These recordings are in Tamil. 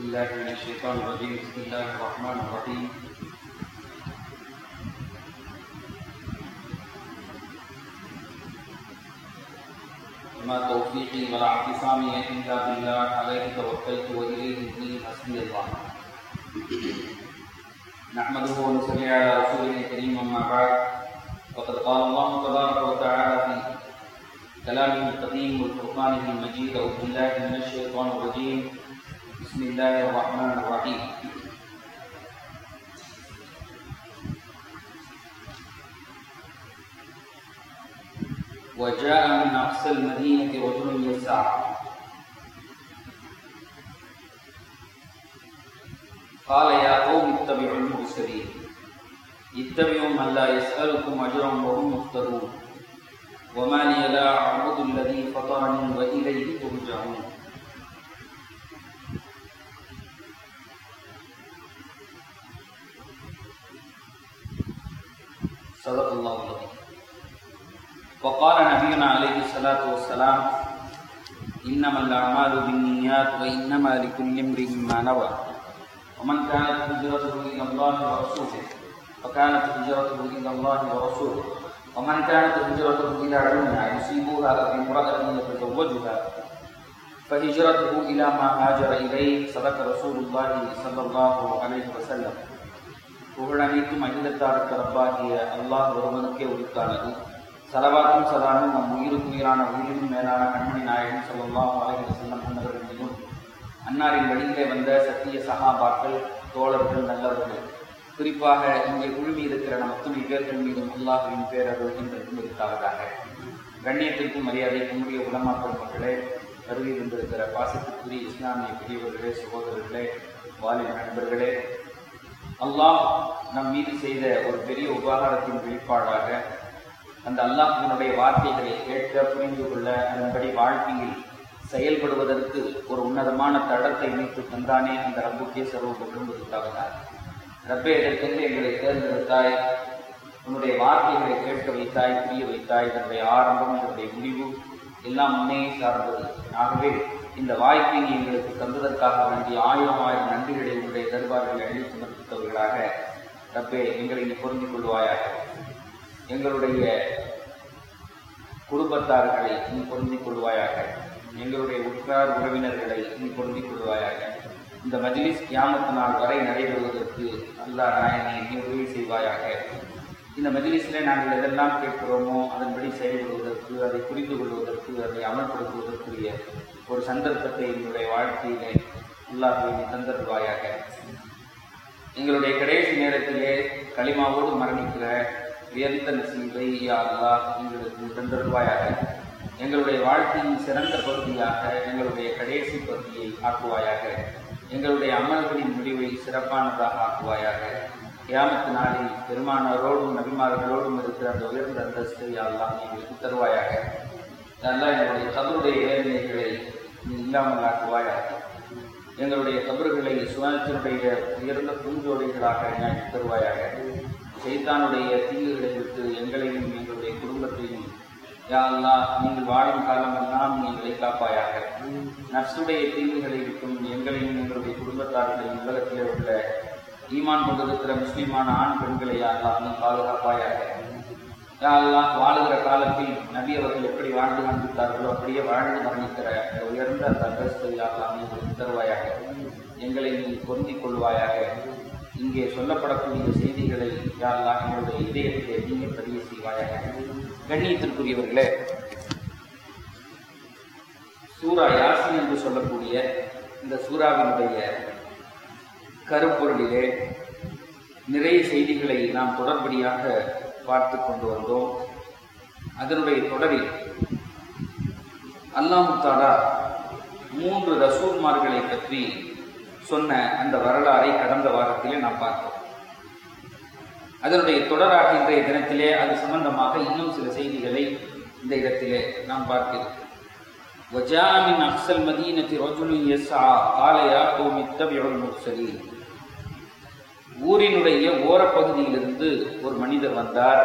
بالله من الشيطان الرجيم بسم الله الرحمن الرحيم وما توفيقي ولا اعتصامي الا بالله عليه توكلت واليه اني حسبي الله نحمده ونصلي على رسوله الكريم اما بعد وقد قال الله تبارك وتعالى في كلامه القديم والفرقانه المجيد اعوذ بالله من الشيطان الرجيم بسم الله الرحمن الرحيم وجاء من أقصى المدينة رجل يسعى قال يا قوم اتبعوا المرسلين اتبعوا من لا يسألكم أجرا وهم مفترون وما لي لا أعبد الذي فطرني وإليه ترجعون صدق الله العظيم وقال نبينا عليه الصلاة والسلام إنما الأعمال بالنيات وإنما لكل امرئ ما نوى ومن كانت هجرته إلى الله ورسوله فكانت هجرته إلى الله ورسوله ومن كانت هجرته إلى دنيا يصيبها أو امرأة يتزوجها فهجرته إلى ما هاجر إليه صدق رسول الله صلى الله عليه وسلم புகழனைத்தும் அகிலத்தாருக்கு ரப்பாகிய அல்லாஹ் ஒருவனுக்கே உரித்தானது சலவாத்தும் சலாமும் நம் உயிருக்கு உயிரான உயிரினும் மேலான கண்மணி நாயகன் சொல்லலாம் அலைஹி செல்லம் அன்னவர்கள் மீதும் அன்னாரின் வழியிலே வந்த சத்திய சகாபாக்கள் தோழர்கள் நல்லவர்கள் குறிப்பாக இங்கே குழுமி இருக்கிற நம் அத்துணை பேர்கள் மீதும் அல்லாஹுவின் பேரர்கள் என்றும் இருக்காவதாக கண்ணியத்திற்கும் மரியாதைக்கும் உரிய உலமாக்கள் மக்களே வருகை கொண்டிருக்கிற பாசத்துக்குரிய இஸ்லாமிய பெரியவர்களே சகோதரர்களே வாலிப நண்பர்களே அல்லாஹ் நம் மீது செய்த ஒரு பெரிய உபகாரத்தின் வெளிப்பாடாக அந்த அல்லாஹினுடைய வார்த்தைகளை கேட்க புரிந்து கொள்ள அதன்படி வாழ்க்கையில் செயல்படுவதற்கு ஒரு உன்னதமான தடத்தை இணைத்து தந்தானே அந்த ரப்புக்கே சர்வ குடும்பத்துக்காக ரப்பே இதற்கென்று எங்களை தேர்ந்தெடுத்தாய் உன்னுடைய வார்த்தைகளை கேட்க வைத்தாய் புரிய வைத்தாய் இதனுடைய ஆரம்பம் இதனுடைய முடிவு எல்லாம் முன்னே சார்ந்தது ஆகவே இந்த வாய்ப்பை நீ எங்களுக்கு தந்ததற்காக வேண்டிய ஆயிரம் ஆயிரம் நன்றிகளை உன்னுடைய தர்பார்களை அள்ளி சமர்ப்பித்தவர்களாக ரப்பே எங்களை நீ பொருந்திக் கொள்வாயாக எங்களுடைய குடும்பத்தார்களை நீ பொருந்திக் கொள்வாயாக எங்களுடைய உற்றார் உறவினர்களை நீ பொருந்திக் கொள்வாயாக இந்த மஜ்லிஸ் கியாமத்து நாள் வரை நடைபெறுவதற்கு அல்லாஹ் நாயனை நீ உதவி செய்வாயாக இந்த மஜ்லிஸிலே நாங்கள் எதெல்லாம் கேட்கிறோமோ அதன்படி செயல்படுவதற்கு அதை புரிந்து கொள்வதற்கு அதை அமல்படுத்துவதற்குரிய ஒரு சந்தர்ப்பத்தை எங்களுடைய வாழ்க்கையிலே அல்லாஹுவை நீ தந்தருவாயாக எங்களுடைய கடைசி நேரத்திலே களிமாவோடு மரணிக்கிற உயர்ந்த நசீபை யா அல்லாஹ் எங்களுக்கு தந்தருவாயாக எங்களுடைய வாழ்க்கையின் சிறந்த பகுதியாக எங்களுடைய கடைசி பகுதியை ஆக்குவாயாக எங்களுடைய அமல்களின் முடிவை சிறப்பானதாக ஆக்குவாயாக கியாமத்து நாளில் பெருமானவரோடும் நபிமார்களோடும் இருக்கிற அந்த உயர்ந்த அந்தஸ்தை அல்லாஹ் எங்களுக்கு தருவாயாக நல்லா எங்களுடைய கபருடைய வேதனைகளை நீ இல்லாமல் ஆக்குவாயாக எங்களுடைய கபறுகளை சுவனத்தினுடைய உயர்ந்த பூஞ்சோடைகளாக ஞாபக தருவாயாக செய்தானுடைய தீங்குகளை விட்டு எங்களையும் எங்களுடைய குடும்பத்தையும் யாரெல்லாம் நீங்கள் வாழும் காலமெல்லாம் நீ எங்களை காப்பாயாக நர்சுடைய தீங்குகளை விட்டும் எங்களையும் எங்களுடைய குடும்பத்தார்களையும் உலகத்திலே உள்ள ஈமான் கொண்டிருக்கிற முஸ்லிமான ஆண் பெண்களை யாரெல்லாம் நீ பாதுகாப்பாயாக யாரெல்லாம் வாழுகிற காலத்தில் நபி அவர்கள் எப்படி வாழ்ந்து காண்பித்தார்களோ அப்படியே வாழ்ந்து மரணிக்கிற அந்த உயர்ந்த அந்த அந்தஸ்தை யாரெல்லாம் நீ எங்களுக்கு தருவாயாக எங்களை நீ பொருந்திக் கொள்வாயாக இங்கே சொல்லப்படக்கூடிய செய்திகளை யாரெல்லாம் எங்களுடைய இதயத்திலே நீங்கள் பதிவு செய்வாயாக கண்ணியத்திற்குரியவர்களே சூரா யாசின் என்று சொல்லக்கூடிய இந்த சூறாவினுடைய கருப்பொருளிலே நிறைய செய்திகளை நாம் தொடர்படியாக பார்த்து கொண்டு வந்தோம் அதனுடைய தொடரில் அல்லாஹு தாலா மூன்று ரசூல்மார்களை பற்றி சொன்ன அந்த வரலாறை கடந்த வாரத்திலே நாம் பார்த்தோம் அதனுடைய தொடராக இன்றைய தினத்திலே அது சம்பந்தமாக இன்னும் சில செய்திகளை இந்த இடத்திலே நாம் பார்க்கிறோம் وجاء من أقصى المدينة رجل يسعى قال يا قوم اتبعوا المرسلين ஊரினுடைய ஓரப்பகுதியிலிருந்து ஒரு மனிதர் வந்தார்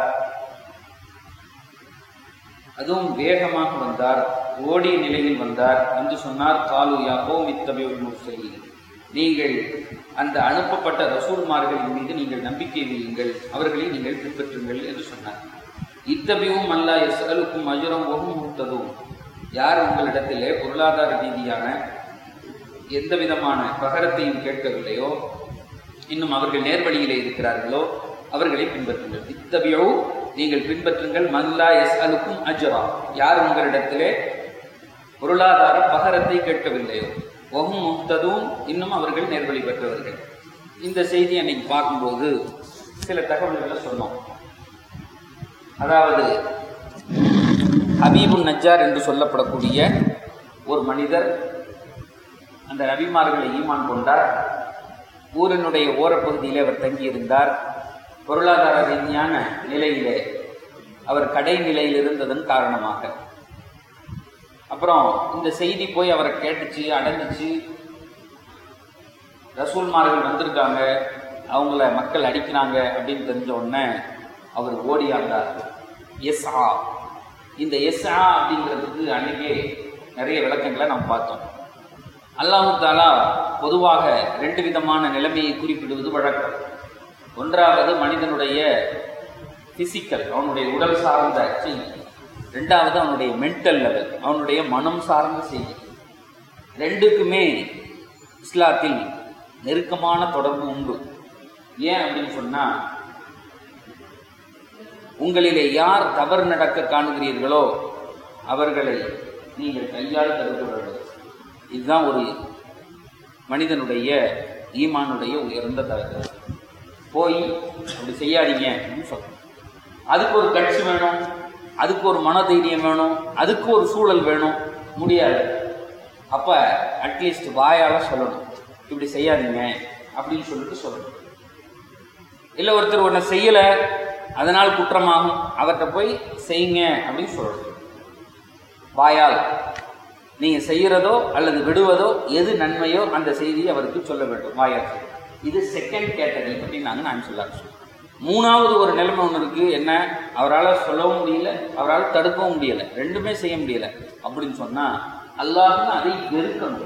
அதுவும் வேகமாக வந்தார் ஓடிய நிலையில் வந்தார் என்று சொன்னார் காலு யாகோ மித்தபியுல் முர்சலீன் நீங்கள் அந்த அனுப்பப்பட்ட ரசூல்மார்களின் மீது நீங்கள் நம்பிக்கை வையுங்கள் அவர்களை நீங்கள் பின்பற்றுங்கள் என்று சொன்னார் இத்தபியும் அல்லா எஸ்அலுக்கும் அஜுரம் ஒகும் முத்ததும் யார் உங்களிடத்திலே பொருளாதார ரீதியான எந்த விதமான பகரத்தையும் கேட்கவில்லையோ இன்னும் அவர்கள் நேர்வழியிலே இருக்கிறார்களோ அவர்களை பின்பற்றுங்கள் இத்தபியோ நீங்கள் பின்பற்றுங்கள் மல்லா எஸ் அலுக்கும் அஜரா யார் உங்களிடத்திலே பொருளாதார பகரத்தை கேட்கவில்லையோ ஒகும் முக்ததும் இன்னும் அவர்கள் நேர்வழி பெற்றவர்கள் இந்த செய்தி அன்னைக்கு பார்க்கும்போது சில தகவல்களை சொன்னோம் அதாவது ஹபீபுன் நஜ்ஜார் என்று சொல்லப்படக்கூடிய ஒரு மனிதர் அந்த நபிமார்களை ஈமான் கொண்டார் ஊரினுடைய ஓரப்பகுதியிலே அவர் தங்கியிருந்தார் பொருளாதார ரீதியான நிலையிலே அவர் கடை நிலையில் இருந்ததன் காரணமாக அப்புறம் இந்த செய்தி போய் அவரை கேட்டுச்சு அடைஞ்சிச்சு ரசூல்மார்கள் வந்திருக்காங்க அவங்கள மக்கள் அடிக்கிறாங்க அப்படின்னு தெரிஞ்ச உடனே அவர் ஓடியாந்தார் எஸ் ஆ இந்த எஸ் ஆ அப்படிங்கிறதுக்கு அன்னைக்கே நிறைய விளக்கங்களை நாம் பார்த்தோம் அல்லாஹு தாலா பொதுவாக ரெண்டு விதமான நிலைமையை குறிப்பிடுவது வழக்கம் ஒன்றாவது மனிதனுடைய பிசிக்கல் அவனுடைய உடல் சார்ந்த செய்தி ரெண்டாவது அவனுடைய மென்டல் லெவல் அவனுடைய மனம் சார்ந்த செய்தி ரெண்டுக்குமே இஸ்லாத்தில் நெருக்கமான தொடர்பு உண்டு ஏன் அப்படின்னு சொன்னா உங்களிலே யார் தவறு நடக்க காணுகிறீர்களோ அவர்களை நீங்கள் கையால் தடுக்க வேண்டும் இதுதான் ஒரு மனிதனுடைய ஈமானுடைய உயர்ந்த தரவு போய் அப்படி செய்யாதீங்க அப்படின்னு சொல்லணும் அதுக்கு ஒரு கட்சி வேணும் அதுக்கு ஒரு மனதைரியம் வேணும் அதுக்கு ஒரு சூழல் வேணும் முடியாது அப்ப அட்லீஸ்ட் வாயால சொல்லணும் இப்படி செய்யாதீங்க அப்படின்னு சொல்லிட்டு சொல்லணும் இல்லை ஒருத்தர் ஒன்றை செய்யலை அதனால் குற்றமாகும் அவர்கிட்ட போய் செய்யுங்க அப்படின்னு சொல்லணும் வாயால் நீங்க செய்யறதோ அல்லது விடுவதோ எது நன்மையோ அந்த செய்தியை அவருக்கு சொல்ல வேண்டும் வாயால் இது செகண்ட் கேட்டகரி அப்படின்னாங்க நான் சொல்ல மூணாவது ஒரு நிலைமை ஒன்று இருக்கு என்ன அவரால் சொல்லவும் முடியல அவரால் தடுக்கவும் முடியல ரெண்டுமே செய்ய முடியல அப்படின்னு சொன்னா அல்லாஹ்னு அதை வெறுக்கணும்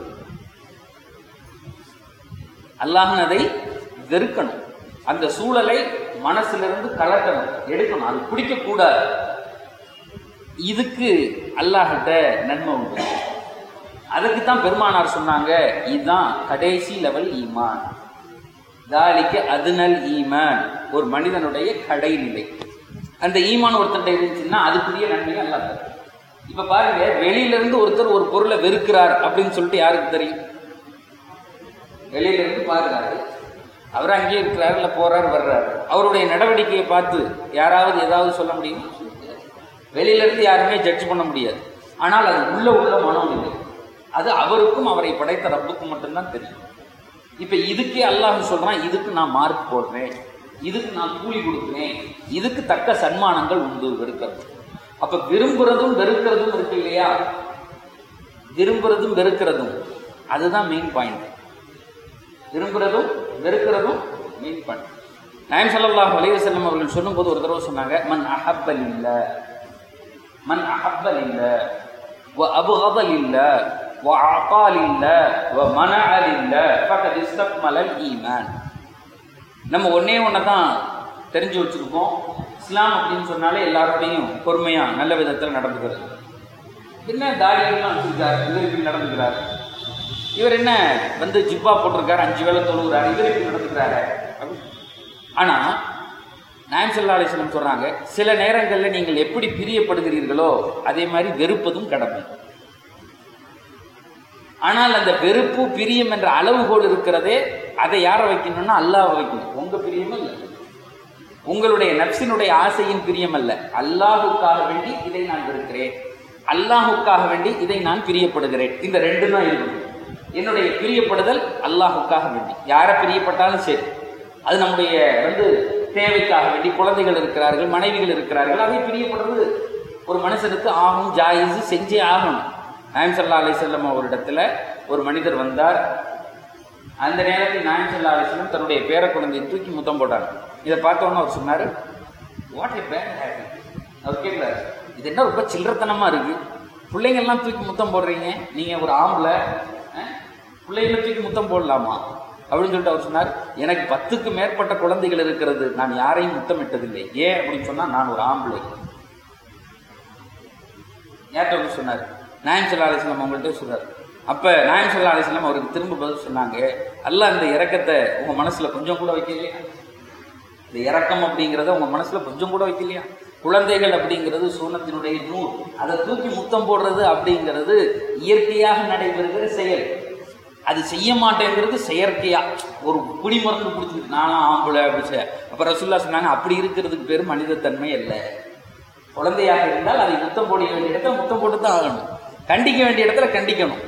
அல்லாஹ்னு அதை வெறுக்கணும் அந்த சூழலை மனசிலிருந்து கலக்கணும் எடுக்கணும் அது பிடிக்க கூடாது இதுக்கு அல்லாஹ்கிட்ட நன்மை உண்டு அதுக்கு தான் பெருமானார் சொன்னாங்க இதுதான் கடைசி லெவல் ஈமான் தாலிக்கு அதுனல் ஈமான் ஒரு மனிதனுடைய கடைநிலை அந்த ஈமான் ஒருத்தர் இருந்துச்சுன்னா அதுக்குரிய நன்மையை அல்லா தரும் இப்ப பாருங்க வெளியில இருந்து ஒருத்தர் ஒரு பொருளை வெறுக்கிறார் அப்படின்னு சொல்லிட்டு யாருக்கு தெரியும் வெளியில இருந்து பாக்குறாரு அவர் அங்கேயே இருக்கிறாரு இல்ல போறாரு வர்றாரு அவருடைய நடவடிக்கையை பார்த்து யாராவது ஏதாவது சொல்ல முடியுமா வெளியில இருந்து யாருமே ஜட்ஜ் பண்ண முடியாது ஆனால் அது உள்ள உள்ள மனம் இல்லை அது அவருக்கும் அவரை படைத்த ரப்புக்கும் மட்டும்தான் தெரியும் இப்ப இதுக்கே அல்லாஹ் சொல்றான் இதுக்கு நான் மார்க் போடுறேன் இதுக்கு நான் கூலி கொடுக்குறேன் இதுக்கு தக்க சன்மானங்கள் உண்டு வெறுக்கிறது அப்ப விரும்புறதும் வெறுக்கிறதும் இருக்கு இல்லையா விரும்புறதும் வெறுக்கிறதும் அதுதான் மெயின் பாயிண்ட் விரும்புறதும் வெறுக்கிறதும் மெயின் பாயிண்ட் நாயம் ஸல்லல்லாஹு அலைஹி வஸல்லம் அவர்கள் சொல்லும்போது ஒரு தடவை சொன்னாங்க மன் அஹப்பல் இல்ல மன் அஹப்பல் இல்ல வ அபுகதல் இல்ல வ அகால் இல்ல வ மனஅல் இல்ல ஃபகத் இஸ்தக்மலல் ஈமான் நம்ம ஒண்ணே ஒன்றை தான் தெரிஞ்சு வச்சிருக்கோம் இஸ்லாம் அப்படின்னு சொன்னாலே எல்லாரோடையும் பொறுமையா நல்ல விதத்தில் நடந்துக்கிறது என்ன தாடியெல்லாம் வச்சிருக்காரு இவர் இப்படி நடந்துக்கிறார் இவர் என்ன வந்து ஜிப்பா போட்டிருக்காரு அஞ்சு வேளை தொழுகிறாரு இவர் இப்படி நடந்துக்கிறாரு அப்படி ஆனா நாயம் சல்லா அலிஸ்லம் சொல்றாங்க சில நேரங்களில் நீங்கள் எப்படி பிரியப்படுகிறீர்களோ அதே மாதிரி வெறுப்பதும் கடமை ஆனால் அந்த வெறுப்பு பிரியம் என்ற அளவுகோல் இருக்கிறதே அதை யாரை வைக்கணும்னா அல்லாஹ் வைக்கணும் உங்க பிரியம் அல்ல உங்களுடைய நப்சினுடைய ஆசையின் பிரியம் அல்ல அல்லாஹுக்காக வேண்டி இதை நான் வெறுக்கிறேன் அல்லாஹுக்காக வேண்டி இதை நான் பிரியப்படுகிறேன் இந்த ரெண்டு தான் இருக்கும் என்னுடைய பிரியப்படுதல் அல்லாஹுக்காக வேண்டி யாரை பிரியப்பட்டாலும் சரி அது நம்முடைய வந்து தேவைக்காக வேண்டி குழந்தைகள் இருக்கிறார்கள் மனைவிகள் இருக்கிறார்கள் அதை பிரியப்படுறது ஒரு மனுஷனுக்கு ஆகும் ஜாயிஸ் செஞ்சே ஆகணும் நாயம் சல்லா அலி செல்லம் அவரிடத்துல ஒரு மனிதர் வந்தார் அந்த நேரத்தில் நாயம் சல்லா அலிஸ்லம் தன்னுடைய பேர குழந்தையை தூக்கி முத்தம் போட்டார் இதை பார்த்தோன்னு அவர் சொன்னார் வாட் ஏ பேட் ஹேபிட் அவர் கேட்குறாரு இது என்ன ரொம்ப சில்லறத்தனமாக இருக்கு பிள்ளைங்கள்லாம் தூக்கி முத்தம் போடுறீங்க நீங்கள் ஒரு ஆம்பளை அஹ், பிள்ளைகளை தூக்கி முத்தம் போடலாமா அப்படின்னு சொல்லிட்டு அவர் சொன்னார் எனக்கு பத்துக்கு மேற்பட்ட குழந்தைகள் இருக்கிறது நான் யாரையும் முத்தமிட்டதில்லை ஏன் அப்படின்னு சொன்னா நான் ஒரு ஆம்பளை யார்கிட்ட வந்து சொன்னார் நாயம் சல்லா அலிஸ்லாம் அவங்கள்ட்ட சொன்னார் அப்ப நாயம் சல்லா அலிஸ்லாம் அவருக்கு திரும்ப பதில் சொன்னாங்க அல்லாஹ் இந்த இறக்கத்தை உங்க மனசுல கொஞ்சம் கூட வைக்கலையா இந்த இறக்கம் அப்படிங்கிறத உங்க மனசுல கொஞ்சம் கூட வைக்கலையா குழந்தைகள் அப்படிங்கிறது சூனத்தினுடைய நூல் அதை தூக்கி முத்தம் போடுறது அப்படிங்கிறது இயற்கையாக நடைபெறுகிற செயல் அது செய்ய மாட்டேங்கிறது செயற்கையா ஒரு குடி மருந்து பிடிச்சிட்டு நானும் ஆம்பளை அப்படி செ- அப்ப ரசுல்லா சொன்னாங்க அப்படி இருக்கிறதுக்கு பேர் மனிதத்தன்மை இல்லை குழந்தையாக இருந்தால் அதை முத்தம் போட வேண்டிய இடத்துல முத்தம் போட்டு தான் ஆகணும் கண்டிக்க வேண்டிய இடத்துல கண்டிக்கணும்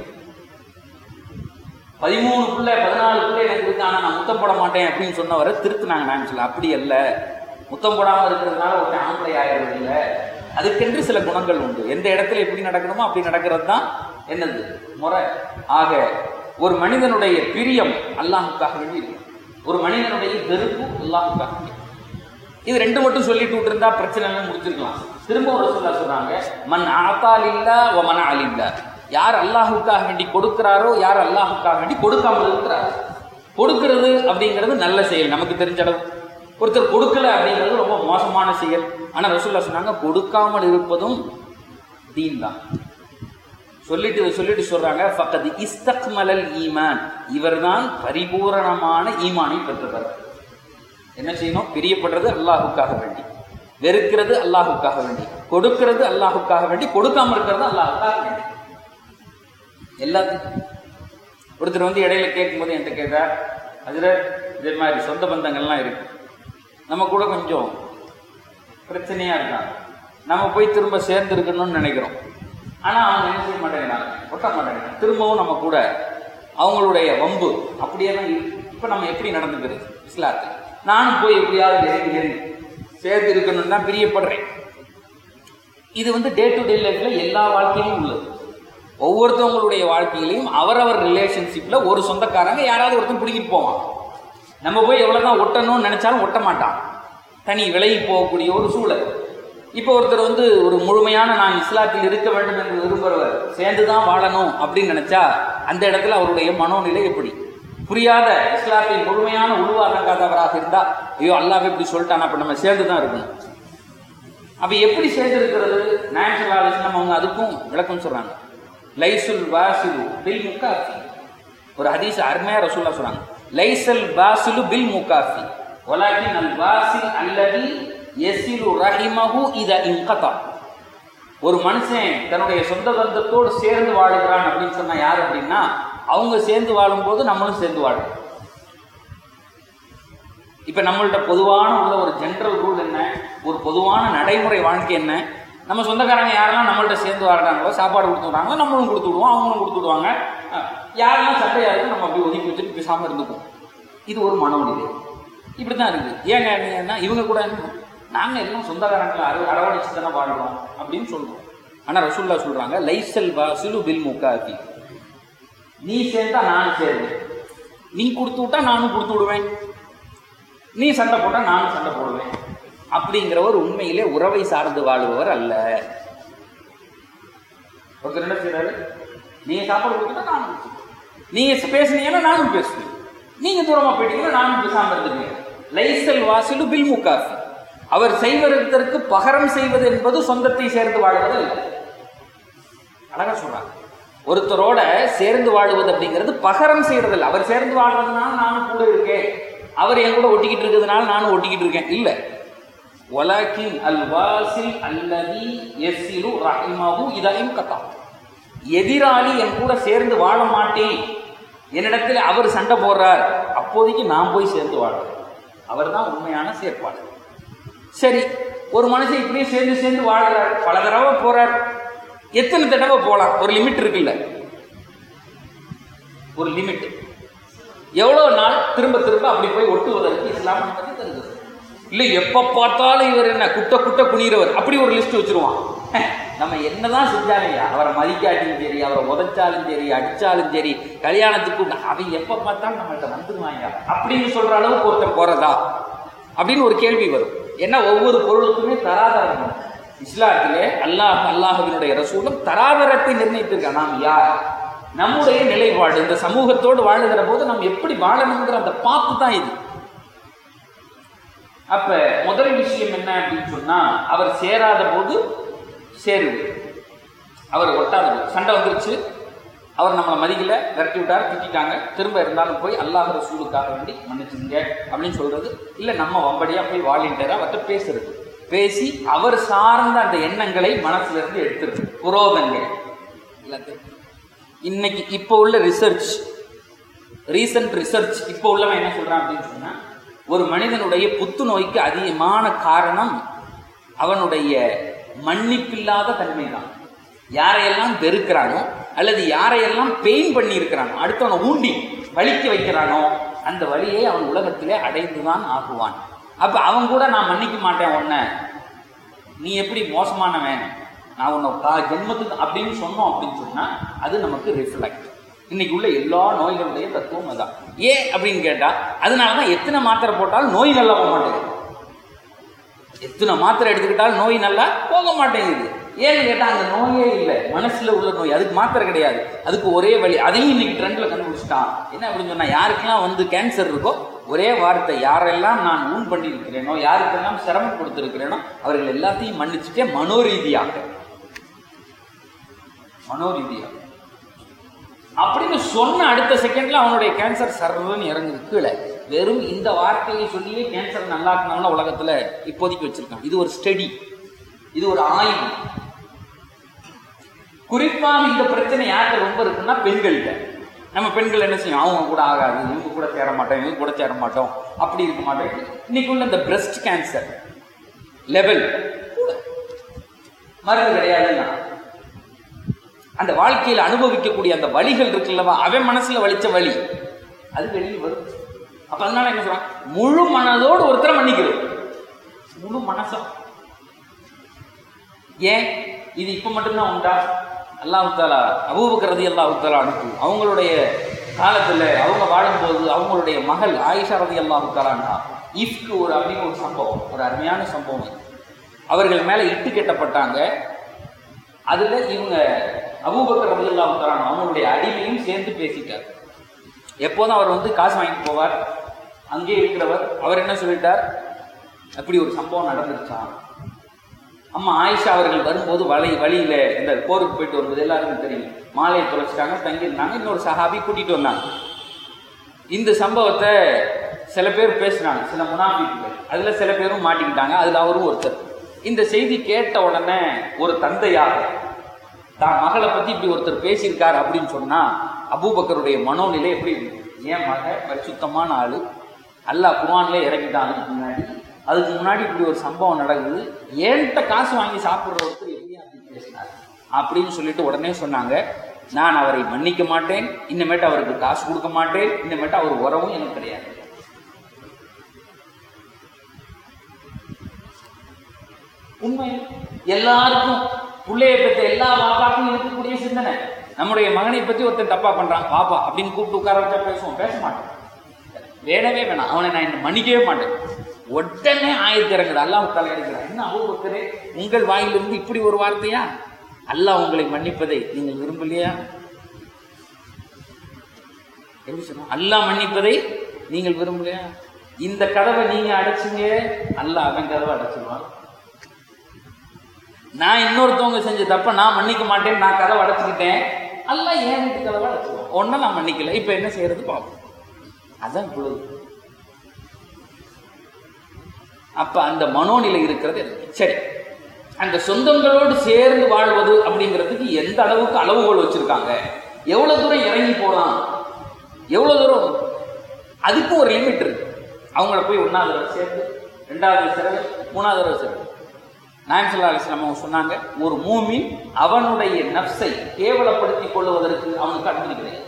பதிமூணு பிள்ளை பதினாலு பிள்ளை எனக்கு இருக்கு ஆனா நான் முத்தம் போட மாட்டேன் அப்படின்னு சொன்னவரை திருத்தினாங்க நான் சொல்ல அப்படி அல்ல முத்தம் போடாம இருக்கிறதுனால ஒரு ஆம்பளை ஆயிடுறது இல்ல அதுக்கென்று சில குணங்கள் உண்டு எந்த இடத்துல எப்படி நடக்கணுமோ அப்படி நடக்கிறது தான் என்னது முறை ஆக ஒரு மனிதனுடைய பிரியம் அல்லாஹுக்காக வேண்டி இருக்கு ஒரு மனிதனுடைய வெறுப்பு அல்லாஹுக்காக வேண்டி இருக்கு. இது ரெண்டு மட்டும் சொல்லிட்டு விட்டுருந்தா பிரச்சனை எல்லாம் முடிச்சிருக்கலாம் திரும்ப ஒரு சொல்ல சொல்றாங்க மன் ஆத்தால் இல்லா ஒ மன அலில்லா யார் அல்லாஹுக்காக வேண்டி கொடுக்கிறாரோ யார் அல்லாஹுக்காக வேண்டி கொடுக்காமல் இருக்கிறாரோ கொடுக்கிறது அப்படிங்கிறது நல்ல செயல் நமக்கு தெரிஞ்ச அளவு ஒருத்தர் கொடுக்கல அப்படிங்கிறது ரொம்ப மோசமான செயல் ஆனா ரசூல்லா சொன்னாங்க கொடுக்காமல் இருப்பதும் தீன் தான் சொல்லிட்டு இதை சொல்லிட்டு சொல்றாங்க ஃபக்கது இஸ்தக்மலல் ஈமான் இவர்தான் பரிபூரணமான ஈமானை பெற்றவர் என்ன செய்யணும் பிரியப்படுறது அல்லாஹுக்காக வேண்டி வெறுக்கிறது அல்லாஹுக்காக வேண்டி கொடுக்கிறது அல்லாஹுக்காக வேண்டி கொடுக்காம இருக்கிறது அல்லாஹுக்காக வேண்டி எல்லாத்துக்கும் ஒருத்தர் வந்து இடையில கேட்கும்போது என்கிட்ட கேட்டார் அதில் இதே மாதிரி சொந்த பந்தங்கள்லாம் இருக்கு நம்ம கூட கொஞ்சம் பிரச்சனையா இருக்காங்க நம்ம போய் திரும்ப சேர்ந்து இருக்கணும்னு நினைக்கிறோம் ஆனா அவங்க என்ன செய்ய மாட்டேங்கிறாங்க ஒட்ட மாட்டேங்கிறாங்க திரும்பவும் நம்ம கூட அவங்களுடைய வம்பு அப்படியே தான் இருக்கு இப்போ நம்ம எப்படி நடந்துக்கிறது இஸ்லாத்தில் நானும் போய் எப்படியாவது நெருங்கி நெருங்கி சேர்ந்து இருக்கணும்னு தான் பிரியப்படுறேன் இது வந்து டே டு டே லைஃப்ல எல்லா வாழ்க்கையிலும் உள்ளது ஒவ்வொருத்தவங்களுடைய வாழ்க்கையிலையும் அவரவர் ரிலேஷன்ஷிப்ல ஒரு சொந்தக்காரங்க யாராவது ஒருத்தன் பிடிக்கிட்டு போவான் நம்ம போய் எவ்வளவுதான் ஒட்டணும்னு நினைச்சாலும் ஒட்ட மாட்டான் தனி விலகி போகக்கூடிய ஒரு சூழல் இப்போ ஒருத்தர் வந்து ஒரு முழுமையான நான் இஸ்லாத்தில் இருக்க வேண்டும் என்று விரும்புகிறவர் சேர்ந்து தான் வாழணும் அப்படின்னு நினைச்சா அந்த இடத்துல அவருடைய மனோநிலை எப்படி புரியாத இஸ்லாத்தை முழுமையான உருவாக்காதவராக இருந்தா ஐயோ அல்லாஹ் இப்படி சொல்லிட்டான் அப்ப நம்ம சேர்ந்து தான் இருக்கணும் அப்ப எப்படி சேர்ந்து இருக்கிறது நேச்சுரல் ஆலோசனம் அவங்க அதுக்கும் விளக்கம் சொல்றாங்க லைசுல் வாசிலு பில் முக்காஃபி ஒரு ஹதீஸ் அருமையா ரசூல்லா சொல்றாங்க லைசல் பாசிலு பில் முக்காஃபி வலாக்கின் அல் வாசில் அல்லது எசிலு ரஹிமஹு இத இன்கதா ஒரு மனுஷன் தன்னுடைய சொந்த பந்தத்தோடு சேர்ந்து வாழுகிறான் அப்படின்னு சொன்னா யார் அப்படின்னா அவங்க சேர்ந்து வாழும்போது நம்மளும் சேர்ந்து வாழும் இப்ப நம்மள்ட்ட பொதுவான உள்ள ஒரு ஜென்ரல் ரூல் என்ன ஒரு பொதுவான நடைமுறை வாழ்க்கை என்ன நம்ம சொந்தக்காரங்க யாரெல்லாம் நம்மள்ட்ட சேர்ந்து வாழ்றாங்களோ சாப்பாடு கொடுத்து விடுறாங்களோ நம்மளும் கொடுத்து விடுவோம் அவங்களும் கொடுத்து விடுவாங்க அஹ் யாரெல்லாம் சண்டையா இருக்கு நம்ம அப்படி ஒதுக்கி வச்சுட்டு பேசாம இருந்துக்குவோம் இது ஒரு மனோநிலை இப்படிதான் இருக்கு ஏங்க என்ன இவங்க கூட என்ன நாங்க எல்லாம் சொந்தக்காரங்களை அர அரவணைச்சு தானே வாழ்றோம் அப்படின்னு சொல்றோம் ஆனா ரசூல்லா சொல்றாங்க லைசல் வாசிலு பில் முக்காஃபி நீ சேர்ந்தா நானும் சேருவேன் நீ கொடுத்து விட்டா நானும் கொடுத்து விடுவேன் நீ சண்டை போட்டா நானும் சண்டை போடுவேன் அப்படிங்கிறவர் உண்மையிலே உறவை சார்ந்து வாழுபவர் அல்ல ஒருத்தர் என்ன செய்யறாரு நீங்க சாப்பாடு கொடுத்தா நானும் கொடுத்துருவேன். நீங்க பேசுனீங்கன்னா நானும் பேசுவேன் நீங்க தூரமா போயிட்டீங்கன்னா நானும் பேசாம இருந்துருவேன் லைசல் வாசிலு பில் முக்காஃபி அவர் செய்வதற்கு பகரம் செய்வது என்பது சொந்தத்தை சேர்ந்து வாழ்வது அல்ல அழகா சொல்றாங்க ஒருத்தரோட சேர்ந்து வாழுவது அப்படிங்கிறது பகரம் செய்யறது இல்ல அவர் சேர்ந்து வாழ்றதுனால நானும் கூட இருக்கேன் அவர் என் கூட ஒட்டிக்கிட்டு இருக்கிறதுனால நானும் ஒட்டிக்கிட்டு இருக்கேன் இல்ல ஒலாக்கின் அல் வாசில் அல்லதி எஸ்ஸிலு ரஹிமஹு இதையும் கத்தா எதிராளி என் கூட சேர்ந்து வாழ மாட்டேன் என்னிடத்தில் அவர் சண்டை போடுறார் அப்போதைக்கு நான் போய் சேர்ந்து வாழ்றேன் அவர் தான் உண்மையான செயற்பாடு சரி ஒரு மனுஷன் இப்படியே சேர்ந்து சேர்ந்து வாழ்றார் பல தடவை போறார் எத்தனை தடவை போலாம் ஒரு லிமிட் இருக்குல்ல ஒரு லிமிட் எவ்வளவு நாள் திரும்ப திரும்ப அப்படி போய் ஒட்டுவதற்கு இஸ்லாம் பத்தி தருகிறது இல்ல எப்ப பார்த்தாலும் இவர் என்ன குட்ட குட்ட குனிகிறவர் அப்படி ஒரு லிஸ்ட் வச்சிருவான் நம்ம என்னதான் செஞ்சாலையா அவரை மதிக்காட்டியும் சரி அவரை உதைச்சாலும் சரி அடிச்சாலும் சரி கல்யாணத்துக்கு அவன் எப்ப பார்த்தாலும் நம்மள்ட்ட வந்துருவாங்க அப்படின்னு சொல்ற அளவுக்கு ஒருத்தர் போறதா அப்படின்னு ஒரு கேள்வி வரும் ஏன்னா ஒவ்வொரு பொருளுக்குமே தராதரம் உண்டு. இஸ்லாத்திலே அல்லாஹ் அல்லாஹுவினுடைய ரசூலும் தராதரத்தை நிர்ணயித்திருக்கான் நாம் யார் நம்முடைய நிலைப்பாடு இந்த சமூகத்தோடு வாழுகிற போது நம்ம எப்படி வாழணுங்கிற அந்த பாத்து தான் இது அப்ப முதல் விஷயம் என்ன அப்படின்னு சொன்னா அவர் சேராத போது சேருது அவர் ஒட்டாத போது சண்டை வந்துருச்சு அவர் நம்மளை மதிக்கல விரட்டி விட்டார் திட்டாங்க திரும்ப இருந்தாலும் போய் அல்லாஹ் ரசூலுக்காக வேண்டி மன்னிச்சுங்க அப்படின்னு சொல்றது இல்ல நம்ம வம்படியா போய் வாலிண்டரா அவர்கிட்ட பேசுறது பேசி அவர் சார்ந்த அந்த எண்ணங்களை மனசுல இருந்து எடுத்துருது புரோதங்கள் எல்லாத்தையும் இன்னைக்கு இப்போ உள்ள ரிசர்ச் ரீசன்ட் ரிசர்ச் இப்போ உள்ளவன் என்ன சொல்றான் அப்படின்னு சொன்னா ஒரு மனிதனுடைய புத்துநோய்க்கு அதிகமான காரணம் அவனுடைய மன்னிப்பில்லாத தன்மை தான் யாரையெல்லாம் வெறுக்கிறானோ அல்லது யாரையெல்லாம் பெயின் பண்ணி இருக்கிறானோ அடுத்தவனை ஊண்டி வலிக்க வைக்கிறானோ அந்த வழியை அவன் உலகத்திலே அடைந்துதான் ஆகுவான் அப்ப அவன் கூட நான் மன்னிக்க மாட்டேன் உன்னை நீ எப்படி மோசமானவன் நான் உன்னை கா ஜென்மத்துக்கு அப்படின்னு சொன்னோம் அப்படின்னு சொன்னா அது நமக்கு ரிஃப்ளெக்ட் இன்னைக்கு உள்ள எல்லா நோய்களுடைய தத்துவம் அதான் ஏன் அப்படின்னு கேட்டா அதனால தான் எத்தனை மாத்திரை போட்டாலும் நோய் நல்லா போக மாட்டேங்குது எத்தனை மாத்திரை எடுத்துக்கிட்டாலும் நோய் நல்லா போக மாட்டேங்குது ஏன்னு கேட்டால் அந்த நோயே இல்லை மனசுல உள்ள நோய் அதுக்கு மாத்திரை கிடையாது அதுக்கு ஒரே வழி அதையும் இன்னைக்கு ட்ரெண்ட்ல கண்டுபிடிச்சிட்டான் என்ன அப்படின்னு சொன்னா யாருக்கெல்லாம் வந்து கேன்சர் இருக்கோ ஒரே வார்த்தை யாரெல்லாம் நான் ஊன் பண்ணி இருக்கிறேனோ யாருக்கெல்லாம் சிரமம் கொடுத்திருக்கிறேனோ அவர்கள் எல்லாத்தையும் மன்னிச்சுட்டே மனோரீதியாக மனோரீதியாக அப்படின்னு சொன்ன அடுத்த செகண்ட்ல அவனுடைய கேன்சர் சர்வன்னு இறங்குது கீழே வெறும் இந்த வார்த்தையை சொல்லியே கேன்சர் நல்லா இருக்கணும்னு உலகத்துல இப்போதைக்கு வச்சிருக்காங்க இது ஒரு ஸ்டடி இது ஒரு ஆய்வு குறிப்பாக இந்த பிரச்சனை யார்கிட்ட ரொம்ப இருக்குன்னா பெண்கள்கிட்ட நம்ம பெண்கள் என்ன செய்யும் அவங்க கூட ஆகாது இவங்க கூட சேர மாட்டோம் இவங்க கூட சேர மாட்டோம் அப்படி இருக்க மாட்டோம் இன்னைக்கு உள்ள இந்த பிரஸ்ட் கேன்சர் லெவல் மருந்து கிடையாதுன்னா அந்த வாழ்க்கையில் அனுபவிக்கக்கூடிய அந்த வழிகள் இருக்குல்லவா அவன் மனசுல வலிச்ச வழி அது வெளியில் வரும் அப்ப அதனால என்ன சொல்றான் முழு மனதோடு ஒருத்தரை மன்னிக்கிறது முழு மனசா ஏன் இது இப்ப மட்டும்தான் உண்டா அல்லாஹு தாலா அபூபக்கர் ரதி அல்லாஹு தாலா அனுப்பு அவங்களுடைய காலத்துல அவங்க வாழும்போது அவங்களுடைய மகள் ஆயிஷா ரதி அல்லாஹு தாலான்னா இஃப்க்கு ஒரு அப்படின்னு ஒரு சம்பவம் ஒரு அருமையான சம்பவம் இது. அவர்கள் மேல இட்டு கட்டப்பட்டாங்க அதுல இவங்க அபூபக்கர் ரதி அல்லாஹு தாலான் அவங்களுடைய அடிமையும் சேர்ந்து பேசிட்டார் எப்போதும் அவர் வந்து காசு வாங்கிட்டு போவார் அங்கே இருக்கிறவர் அவர் என்ன சொல்லிட்டார் அப்படி ஒரு சம்பவம் நடந்துருச்சான் அம்மா ஆயிஷா அவர்கள் வரும்போது வழி வழியில இந்த போருக்கு போயிட்டு வரும்போது எல்லாருக்கும் தெரியும் மாலையை தொலைச்சிட்டாங்க தங்கியிருந்தாங்க இன்னொரு சஹாபி கூட்டிட்டு வந்தாங்க இந்த சம்பவத்தை சில பேர் பேசினாங்க சில முனாஃபிக்குகள் அதுல சில பேரும் மாட்டிக்கிட்டாங்க அதுல அவரும் ஒருத்தர் இந்த செய்தி கேட்ட உடனே ஒரு தந்தையாக தான் மகளை பத்தி இப்படி ஒருத்தர் பேசியிருக்கார் அப்படின்னு சொன்னா அபூபக்கருடைய மனோநிலை எப்படி இருக்கு என் மக பரிசுத்தமான ஆளு அல்லாஹ் குர்ஆன்ல இறக்கிட்டான் அதுக்கு முன்னாடி அதுக்கு முன்னாடி இப்படி ஒரு சம்பவம் நடக்குது ஏன்ட்ட காசு வாங்கி சாப்பிடுற ஒருத்தர் எப்படியா அப்படி பேசினார் அப்படின்னு சொல்லிட்டு உடனே சொன்னாங்க நான் அவரை மன்னிக்க மாட்டேன் இன்னமேட்டு அவருக்கு காசு கொடுக்க மாட்டேன் இன்னமேட்டு அவர் உறவும் எனக்கு கிடையாது உண்மை எல்லாருக்கும் பிள்ளைய பெற்ற எல்லா பாப்பாக்கும் இருக்கக்கூடிய சிந்தனை நம்முடைய மகனை பத்தி ஒருத்தன் தப்பா பண்றான் பாப்பா அப்படின்னு கூப்பிட்டு உட்கார வச்சா பேசுவோம் பேச மாட்டோம் வேணவே வேணாம் அவனை நான் இந்த மன்னிக்கவே மாட்டேன் உடனே ஆயிரத்தி இறங்குது அல்லாஹ் தலை எடுக்கிறான் என்ன அவ்வளோ உங்கள் வாயிலிருந்து இப்படி ஒரு வார்த்தையா அல்லாஹ் உங்களை மன்னிப்பதை நீங்கள் விரும்பலையா எப்படி சொன்னா அல்லாஹ் மன்னிப்பதை நீங்கள் விரும்பலையா இந்த கதவை நீங்க அடைச்சிங்க அல்லாஹ் அவன் கதவை அடைச்சிருவான் நான் இன்னொருத்தவங்க செஞ்ச தப்ப நான் மன்னிக்க மாட்டேன் நான் கதவை அடைச்சிக்கிட்டேன் அல்லாஹ் ஏன் வீட்டு கதவை அடைச்சிருவான் ஒன்னும் நான் மன்னிக்கல இப்ப என்ன செய்யறது பார்ப்போம் அதான் குழு அப்ப அந்த மனோநிலை இருக்கிறது எனக்கு. சரி அந்த சொந்தங்களோடு சேர்ந்து வாழ்வது அப்படிங்கிறதுக்கு எந்த அளவுக்கு அளவுகோல் வச்சிருக்காங்க எவ்வளவு தூரம் இறங்கி போலாம் எவ்வளவு தூரம் அதுக்கும் ஒரு லிமிட் இருக்கு அவங்கள போய் ஒன்னாவது தடவை சேர்த்து ரெண்டாவது சிறகு மூணாவது தடவை சிறகு நாயம் சல்லா அலிஸ்லாம் அவங்க சொன்னாங்க ஒரு மூமின் அவனுடைய நப்சை கேவலப்படுத்திக் கொள்வதற்கு அவனுக்கு அனுமதி கிடையாது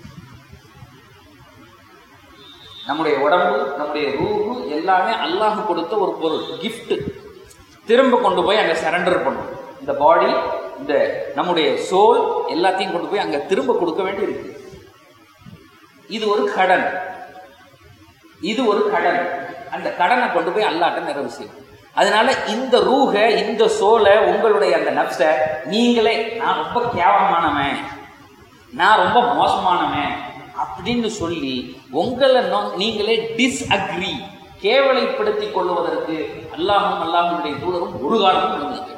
நம்முடைய உடம்பு நம்முடைய ரூஹு எல்லாமே அல்லாஹ் கொடுத்த ஒரு பொருள் gift திரும்ப கொண்டு போய் அங்க சரண்டர் பண்ணும் இந்த பாடி இந்த நம்முடைய சோல் எல்லாத்தையும் கொண்டு போய் அங்க திரும்ப கொடுக்க வேண்டி இருக்கு இது ஒரு கடன் இது ஒரு கடன் அந்த கடனை கொண்டு போய் அல்லாட்ட நிறைவு செய்யும் அதனால இந்த ரூஹ இந்த சோலை உங்களுடைய அந்த நப்ச நீங்களே நான் ரொம்ப கேவலமானவன் நான் ரொம்ப மோசமானவன் அப்படின்னு சொல்லி உங்களை நோ- நீங்களே டிஸ்அக்ரி கேவலைப்படுத்திக் கொள்வதற்கு அல்லாஹும் அல்லாஹுடைய தூதரும் ஒரு காலமும் இருந்தது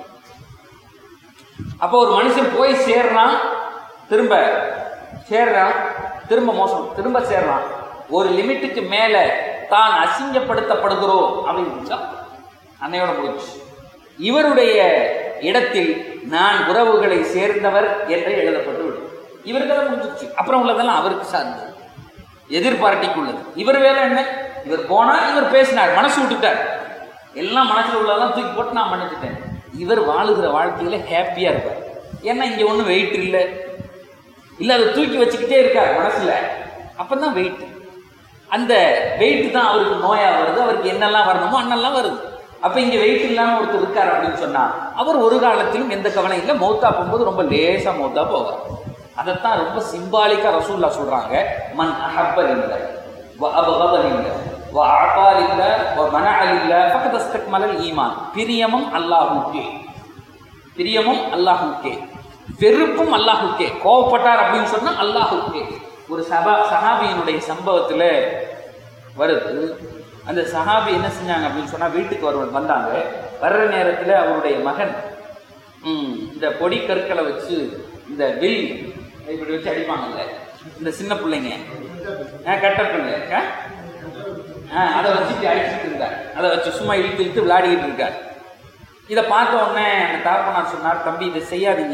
அப்போ ஒரு மனுஷன் போய் சேர்றான் திரும்ப சேர்றான் திரும்ப மோசம் திரும்ப சேர்றான் ஒரு லிமிட்டுக்கு மேல தான் அசிங்கப்படுத்தப்படுகிறோம் அப்படின்னு இருந்தா அன்னையோட முடிச்சு இவருடைய இடத்தில் நான் உறவுகளை சேர்ந்தவர் என்று எழுதப்பட்டு விடும் இவருக்கு தான் முடிஞ்சிருச்சு அப்புறம் உள்ளதெல்லாம் அவருக்கு சார்ந்தது எதிர்பார்ட்டிக்கு உள்ளது இவர் வேலை என்ன இவர் போனா இவர் பேசினார் மனசு விட்டுட்டார் எல்லாம் மனசுல உள்ளதெல்லாம் தூக்கி போட்டு நான் மன்னிச்சிட்டேன் இவர் வாழுகிற வாழ்க்கையில ஹாப்பியா இருப்பார் ஏன்னா இங்க ஒன்றும் வெயிட் இல்லை இல்ல அதை தூக்கி வச்சுக்கிட்டே இருக்கார் மனசுல அப்பதான் வெயிட் அந்த வெயிட் தான் அவருக்கு நோயா வருது அவருக்கு என்னெல்லாம் வரணுமோ அன்னெல்லாம் வருது அப்ப இங்க வெயிட் இல்லாம ஒருத்தர் இருக்கார் அப்படின்னு சொன்னா அவர் ஒரு காலத்திலும் எந்த கவலை இல்லை மௌத்தா போகும்போது ரொம்ப லேசா மௌத்தா போவார் அதைத்தான் ரொம்ப சிம்பாலிக்கா ரசூல்லா சொல்றாங்க மன் அஹப்பல் இல்லை அபகதல் இல்லை அகால் இல்லை மனஅல் இல்லை பக்கத்து அஸ்தக்மலல் ஈமான் பிரியமும் அல்லாஹுக்கே பிரியமும் அல்லாஹுக்கே வெறுப்பும் அல்லாஹுக்கே கோவப்பட்டார் அப்படின்னு சொன்னா அல்லாஹுக்கே ஒரு சபா சஹாபியினுடைய சம்பவத்துல வருது அந்த சஹாபி என்ன செஞ்சாங்க அப்படின்னு சொன்னா வீட்டுக்கு வருவ வந்தாங்க வர்ற நேரத்துல அவருடைய மகன் ம், இந்த பொடி கற்களை வச்சு இந்த வில் இப்படி வச்சு அடிப்பாங்கல்ல இந்த சின்ன பிள்ளைங்க ஆ, கட்ட பிள்ளை ஆ? ஆ, அதை வச்சுட்டு அடிச்சுட்டு இருந்தார் அதை வச்சு சும்மா இழுத்து இழுத்து விளையாடிக்கிட்டு இருக்கார் இதை பார்த்த உடனே அந்த தாப்பனார் சொன்னார் தம்பி இதை செய்யாதீங்க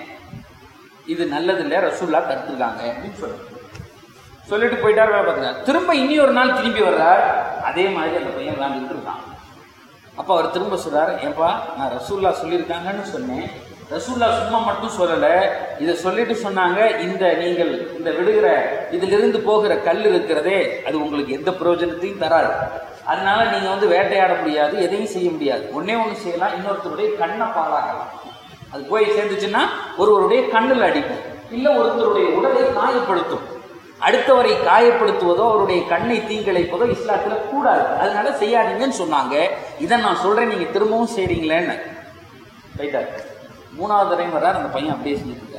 இது நல்லதில்லை ரசூல்லா தடுத்துருக்காங்க அப்படின்னு சொல்லுங்க சொல்லிட்டு போயிட்டார் வேலை பார்த்துக்கார் திரும்ப இனி ஒரு நாள் திரும்பி வர்றார் அதே மாதிரி அந்த பையன் விளையாண்டுட்டு இருக்கான் அப்போ அவர் திரும்ப சொல்றாரு ஏப்பா நான் ரசூல்லா சொல்லியிருக்காங்கன்னு சொன்னேன் ரசூல்லா சும்மா மட்டும் சொல்லலை இதை சொல்லிட்டு சொன்னாங்க இந்த நீங்கள் இந்த விடுகிற இதிலிருந்து போகிற கல் இருக்கிறதே அது உங்களுக்கு எந்த பிரயோஜனத்தையும் தராது அதனால நீங்க வந்து வேட்டையாட முடியாது எதையும் செய்ய முடியாது ஒண்ணே ஒன்று செய்யலாம் இன்னொருத்தருடைய கண்ணை பாழாக்கலாம் அது போய் சேர்ந்துச்சுன்னா ஒருவருடைய கண்ணில் அடிக்கும் இல்லை ஒருத்தருடைய உடலை காயப்படுத்தும் அடுத்தவரை காயப்படுத்துவதோ அவருடைய கண்ணை தீங்கிழைப்பதோ இஸ்லாத்துல கூடாது அதனால செய்யாதீங்கன்னு சொன்னாங்க இதை நான் சொல்றேன் நீங்க திரும்பவும் செய்றீங்களேன்னு ரைட்டா மூணாவது தடவை வர்றார் அந்த பையன் அப்படியே செஞ்சுட்டு இருக்கார்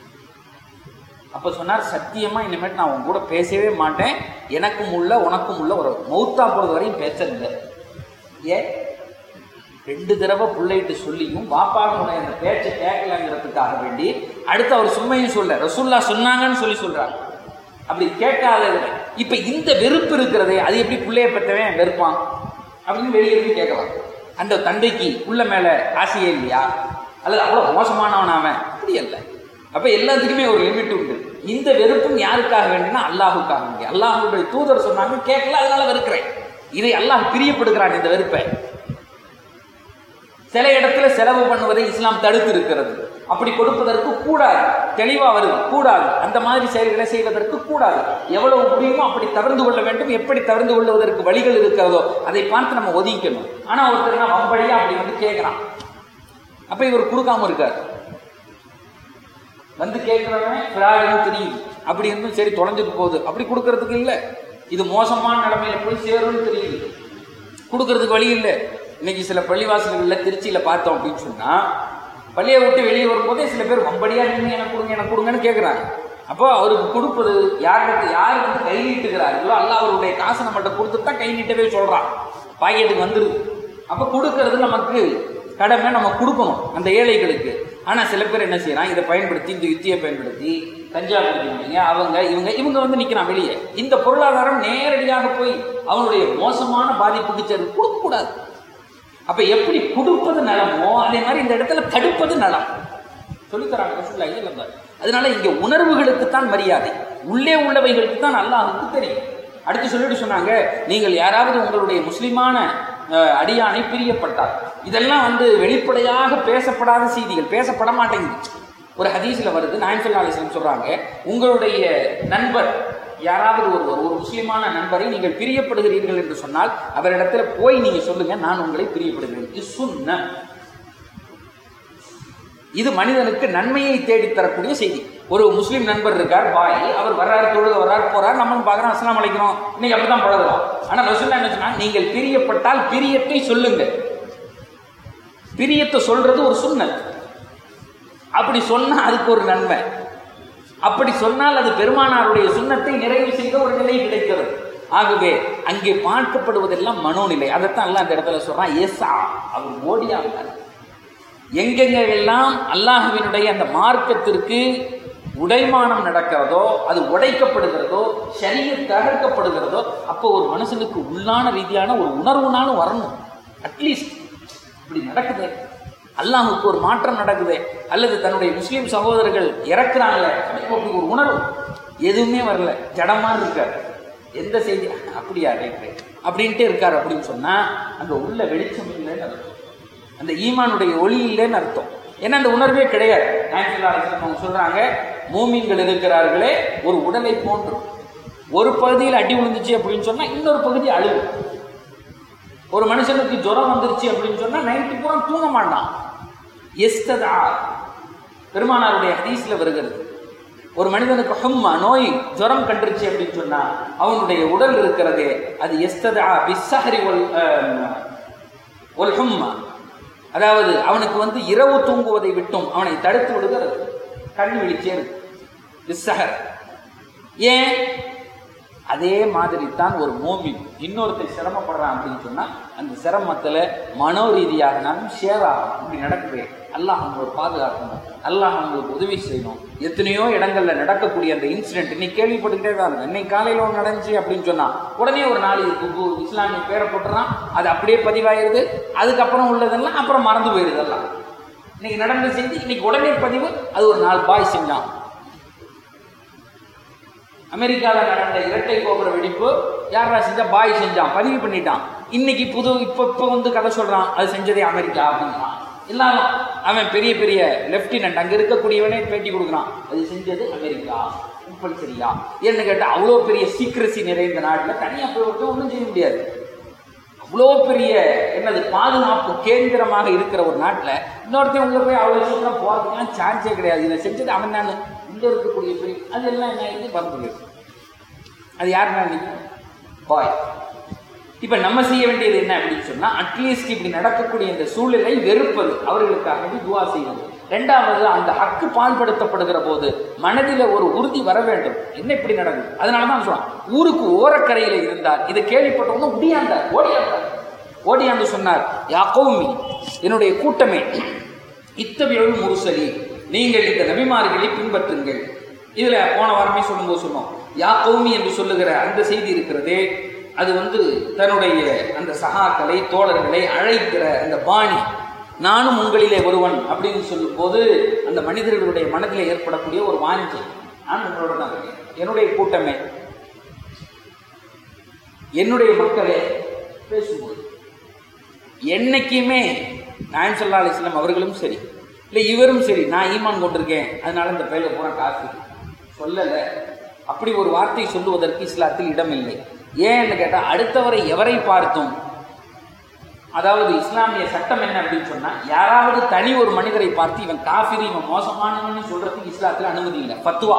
அப்ப சொன்னார் சத்தியமா இனிமேட்டு நான் உன் கூட பேசவே மாட்டேன் எனக்கும் உள்ள உனக்கும் உள்ள ஒரு மௌத்தா போறது வரையும் பேசல ஏன் ரெண்டு தடவை பிள்ளைகிட்ட சொல்லியும் பாப்பாவுடைய அந்த பேச்சை கேட்கலங்கிறதுக்காக வேண்டி அடுத்து அவர் சும்மையும் சொல்ல ரசூல்லா சொன்னாங்கன்னு சொல்லி சொல்றாங்க அப்படி கேட்காதது இப்ப இந்த வெறுப்பு இருக்கிறதே அது எப்படி பிள்ளைய பெற்றவன் வெறுப்பான் அப்படின்னு வெளியே இருந்து கேட்கலாம் அந்த தந்தைக்கு உள்ள மேல ஆசையே இல்லையா அல்லது அவ்வளவு மோசமானவன் அவன் அப்படி அல்ல அப்ப எல்லாத்துக்குமே ஒரு லிமிட் உண்டு இந்த வெறுப்பும் யாருக்காக வேண்டும்னா அல்லாஹுக்காக வேண்டி அல்லாஹுடைய தூதர் சொன்னாங்க கேட்கல அதனால வெறுக்கிறேன் இதை அல்லாஹ் பிரியப்படுகிறான் இந்த வெறுப்பை சில இடத்துல செலவு பண்ணுவதை இஸ்லாம் தடுத்து இருக்கிறது அப்படி கொடுப்பதற்கு கூடாது தெளிவா வருது கூடாது அந்த மாதிரி செயல்களை செய்வதற்கு கூடாது எவ்வளவு முடியுமோ அப்படி தவிர்ந்து கொள்ள வேண்டும் எப்படி தவிர்ந்து கொள்வதற்கு வழிகள் இருக்கிறதோ அதை பார்த்து நம்ம ஒதுக்கணும் ஆனா ஒருத்தர் என்ன வம்படியா அப்படி வந்து கேட்கிறான் அப்ப இவர் கொடுக்காம இருக்காரு வந்து கேட்கிறவன் ஃப்ராடுன்னு தெரியுது அப்படி இருந்தும் சரி தொலைஞ்சிட்டு போகுது அப்படி கொடுக்கறதுக்கு இல்லை இது மோசமான நிலைமையில போய் சேரும்னு தெரியுது கொடுக்கறதுக்கு வழி இல்லை இன்னைக்கு சில பள்ளிவாசல்களில் திருச்சியில் பார்த்தோம் அப்படின்னு சொன்னா பள்ளியை விட்டு வெளியே வரும்போதே சில பேர் வம்படியா நின்று எனக்கு கொடுங்க எனக்கு கொடுங்கன்னு கேட்குறாங்க அப்போ அவருக்கு கொடுப்பது யாருக்கு யார் வந்து கை நீட்டுகிறார்களோ அல்ல அவருடைய காசை நம்மகிட்ட கொடுத்துட்டு தான் கை நீட்டவே சொல்றான் பாக்கெட்டுக்கு வந்துருது அப்போ கொடுக்கறது நமக்கு கடமை நம்ம கொடுக்கணும் அந்த ஏழைகளுக்கு ஆனால் சில பேர் என்ன செய்யறான் இதை பயன்படுத்தி இந்த யுத்தியை பயன்படுத்தி கஞ்சா குடிக்கிறவங்க அவங்க இவங்க இவங்க வந்து நிற்கிறான் வெளியே இந்த பொருளாதாரம் நேரடியாக போய் அவனுடைய மோசமான பாதிப்புக்கு சேரு கொடுக்கக்கூடாது அப்ப எப்படி கொடுப்பது நலமோ அதே மாதிரி இந்த இடத்துல தடுப்பது நலம் சொல்லித்தராங்க ரசூலுல்லாஹி ஸல்லல்லாஹு அலைஹி வஸல்லம். அதனால இங்க உணர்வுகளுக்கு தான் மரியாதை உள்ளே உள்ளவைகளுக்கு தான் அல்லாஹுக்கு தெரியும் அடுத்து சொல்லிட்டு சொன்னாங்க நீங்கள் யாராவது உங்களுடைய முஸ்லிமான அஹ், அடியானை பிரியப்பட்டார் இதெல்லாம் வந்து வெளிப்படையாக பேசப்படாத செய்திகள் பேசப்பட மாட்டேங்குது ஒரு ஹதீஸ்ல வருது நாயன் சல்லா அலிஸ்லம் சொல்றாங்க உங்களுடைய நண்பர் யாராவது ஒருவர் ஒரு முஸ்லிமான நண்பரை நீங்கள் பிரியப்படுகிறீர்கள் என்று சொன்னால் அவரிடத்துல போய் நீங்க சொல்லுங்க நான் உங்களை பிரியப்படுகிறேன் இது சுன்ன இது மனிதனுக்கு நன்மையை தேடித் தரக்கூடிய செய்தி ஒரு முஸ்லீம் நண்பர் இருக்கார் பாய் அவர் வர்றாரு தொழுக வர்றாரு போறார் நம்மளும் பார்க்குறோம் அஸ்லாம் அலைக்கிறோம் இன்னைக்கு அப்படிதான் பழகுறோம் ஆனா ரசூல்லா என்ன சொன்னா நீங்கள் பிரியப்பட்டால் பிரியத்தை சொல்லுங்க பிரியத்தை சொல்றது ஒரு சுன்னத் அப்படி சொன்னா அதுக்கு ஒரு நன்மை அப்படி சொன்னால் அது பெருமானாருடைய சுண்ணத்தை நிறைவு செய்த ஒரு நிலை கிடைக்கிறது ஆகவே அங்கே பார்க்கப்படுவதெல்லாம் மனோநிலை அதைத்தான் எல்லாம் அந்த இடத்துல சொல்றான் ஏசா அவர் ஓடியாங்க எங்கெங்கெல்லாம் அல்லாஹுவினுடைய அந்த மார்க்கத்திற்கு உடைமானம் நடக்கிறதோ அது உடைக்கப்படுகிறதோ சரிய தகர்க்கப்படுகிறதோ அப்போ ஒரு மனுஷனுக்கு உள்ளான ரீதியான ஒரு உணர்வுனாலும் வரணும் அட்லீஸ்ட் இப்படி நடக்குது அல்லாஹுக்கு ஒரு மாற்றம் நடக்குது அல்லது தன்னுடைய முஸ்லீம் சகோதரர்கள் இறக்குறாங்களே அப்படி ஒரு உணர்வு எதுவுமே வரல ஜடமா இருக்காரு எந்த செய்தி அப்படியா ரைட் அப்படின்ட்டு இருக்காரு அப்படின்னு சொன்னா அங்க உள்ள வெளிச்சம் இல்லைன்னு அர்த்தம் அந்த ஈமானுடைய ஒளி இல்லைன்னு அர்த்தம் ஏன்னா அந்த உணர்வே கிடையாது நாயகல்லா அலிஸ்லாம் அவங்க சொல்றாங்க மூமின்கள் இருக்கிறார்களே ஒரு உடலை போன்று ஒரு பகுதியில் அடி விழுந்துச்சு அப்படின்னு சொன்னா இன்னொரு பகுதி அழுகு ஒரு மனுஷனுக்கு ஜுரம் வந்துருச்சு அப்படின்னு சொன்னா நைட்டு பூரா தூங்க மாட்டான் எஸ்ததா பெருமானாருடைய ஹதீஸ்ல வருகிறது ஒரு மனிதனுக்கு ஹும்மா நோய் ஜுரம் கண்டுருச்சு அப்படின்னு சொன்னா அவனுடைய உடல் இருக்கிறதே அது எஸ்ததா பிஸ்ஸஹரி ஒல் ஒல் ஹும்மா அதாவது அவனுக்கு வந்து இரவு தூங்குவதை விட்டும் அவனை தடுத்து விடுகிறது கண் விழிச்சே பிஸ்ஸஹர் ஏன் அதே மாதிரி தான் ஒரு மோமின் இன்னொருத்தர் சிரமப்படுறான் அப்படின்னு சொன்னா அந்த சிரமத்துல மனோ ரீதியாகனாலும் ஷேர் ஆகும் இப்படி நடக்குது அல்லாஹ் அவங்களுக்கு பாதுகாக்கணும் அல்லாஹ் அவங்களுக்கு உதவி செய்யணும் எத்தனையோ இடங்கள்ல நடக்கக்கூடிய அந்த இன்சிடென்ட் இன்னைக்கு கேள்விப்பட்டுக்கிட்டே தான் இருக்கு இன்னைக்கு காலையில ஒன்று நடந்துச்சு அப்படின்னு சொன்னா உடனே ஒரு நாலு குப்பு இஸ்லாமிய பேரை போட்டுறான் அது அப்படியே பதிவாயிருது அதுக்கப்புறம் உள்ளதெல்லாம் அப்புறம் மறந்து போயிருது எல்லாம் இன்னைக்கு நடந்த செய்தி இன்னைக்கு உடனே பதிவு அது ஒரு நாலு பாய் செஞ்சான் அமெரிக்காவில் நடந்த இரட்டை கோபுர வெடிப்பு யாரா செஞ்சா பாய் செஞ்சான் பதிவு பண்ணிட்டான் இன்னைக்கு புது இப்போ இப்போ வந்து கதை சொல்றான் அது செஞ்சதே அமெரிக்கா அப்படின்றான் எல்லாரும் அவன் பெரிய பெரிய லெப்டினன்ட் அங்க இருக்கக்கூடியவனே பேட்டி கொடுக்குறான் அது செஞ்சது அமெரிக்கா இப்படி சரியா ஏன்னு கேட்டா அவ்வளோ பெரிய சீக்கிரசி நிறைந்த நாட்டில் தனியாக போய் ஒருத்தன் ஒன்றும் செய்ய முடியாது அவ்வளோ பெரிய என்னது பாதுகாப்பு கேந்திரமாக இருக்கிற ஒரு நாட்டில் இன்னொருத்தையும் உள்ள போய் அவ்வளோ சீக்கிரம் போகிறதுக்கெல்லாம் சான்ஸே கிடையாது இதை செஞ்சது அவன் தான் உள்ள இருக்கக்கூடிய பெரிய அதெல்லாம் என்ன ஆயிடுது பறந்து அது யார் மேலே பாய் இப்போ நம்ம செய்ய வேண்டியது என்ன அப்படின்னு சொன்னால் அட்லீஸ்ட் இப்படி நடக்கக்கூடிய இந்த சூழலை வெறுப்பது அவர்களுக்காக வேண்டி துவா செய்வது ரெண்டாவது அந்த ஹக்கு பால்படுத்தப்படுகிற போது மனதில் ஒரு உறுதி வர வேண்டும் என்ன இப்படி நடக்குது அதனால தான் சொல்றான் ஊருக்கு ஓரக்கரையில் இருந்தார் இதை கேள்விப்பட்டவங்க முடியாந்தார் ஓடியாந்தார் ஓடியாந்து சொன்னார் யா கௌமி என்னுடைய கூட்டமே இத்தவியல் முருசலி நீங்கள் இந்த நபிமார்களை பின்பற்றுங்கள் இதுல போன வாரமே சொல்லும்போது சொன்னோம் யா கௌமி என்று சொல்லுகிற அந்த செய்தி இருக்கிறதே அது வந்து தன்னுடைய அந்த சகாக்களை தோழர்களை அழைக்கிற அந்த பாணி நானும் உங்களிலே ஒருவன் அப்படின்னு சொல்லும்போது அந்த மனிதர்களுடைய மனதில் ஏற்படக்கூடிய ஒரு வாஞ்சை நான் உங்களோட தான் இருக்கேன் என்னுடைய கூட்டமே என்னுடைய மக்களே பேசும்போது என்னைக்குமே நாயன் சல்லா அலிஸ்லாம் அவர்களும் சரி இல்லை இவரும் சரி நான் ஈமான் கொண்டிருக்கேன் அதனால இந்த பையில பூரா காசு சொல்லலை அப்படி ஒரு வார்த்தை சொல்லுவதற்கு இஸ்லாத்தில் இடமில்லை ஏன்னு கேட்டால் அடுத்தவரை எவரை பார்த்தும் அதாவது இஸ்லாமிய சட்டம் என்ன அப்படின்னு சொன்னா யாராவது தனி ஒரு மனிதரை பார்த்து இவன் காஃபிரி இவன் மோசமானவன் சொல்றதுக்கு இஸ்லாத்துல அனுமதி இல்லை பத்துவா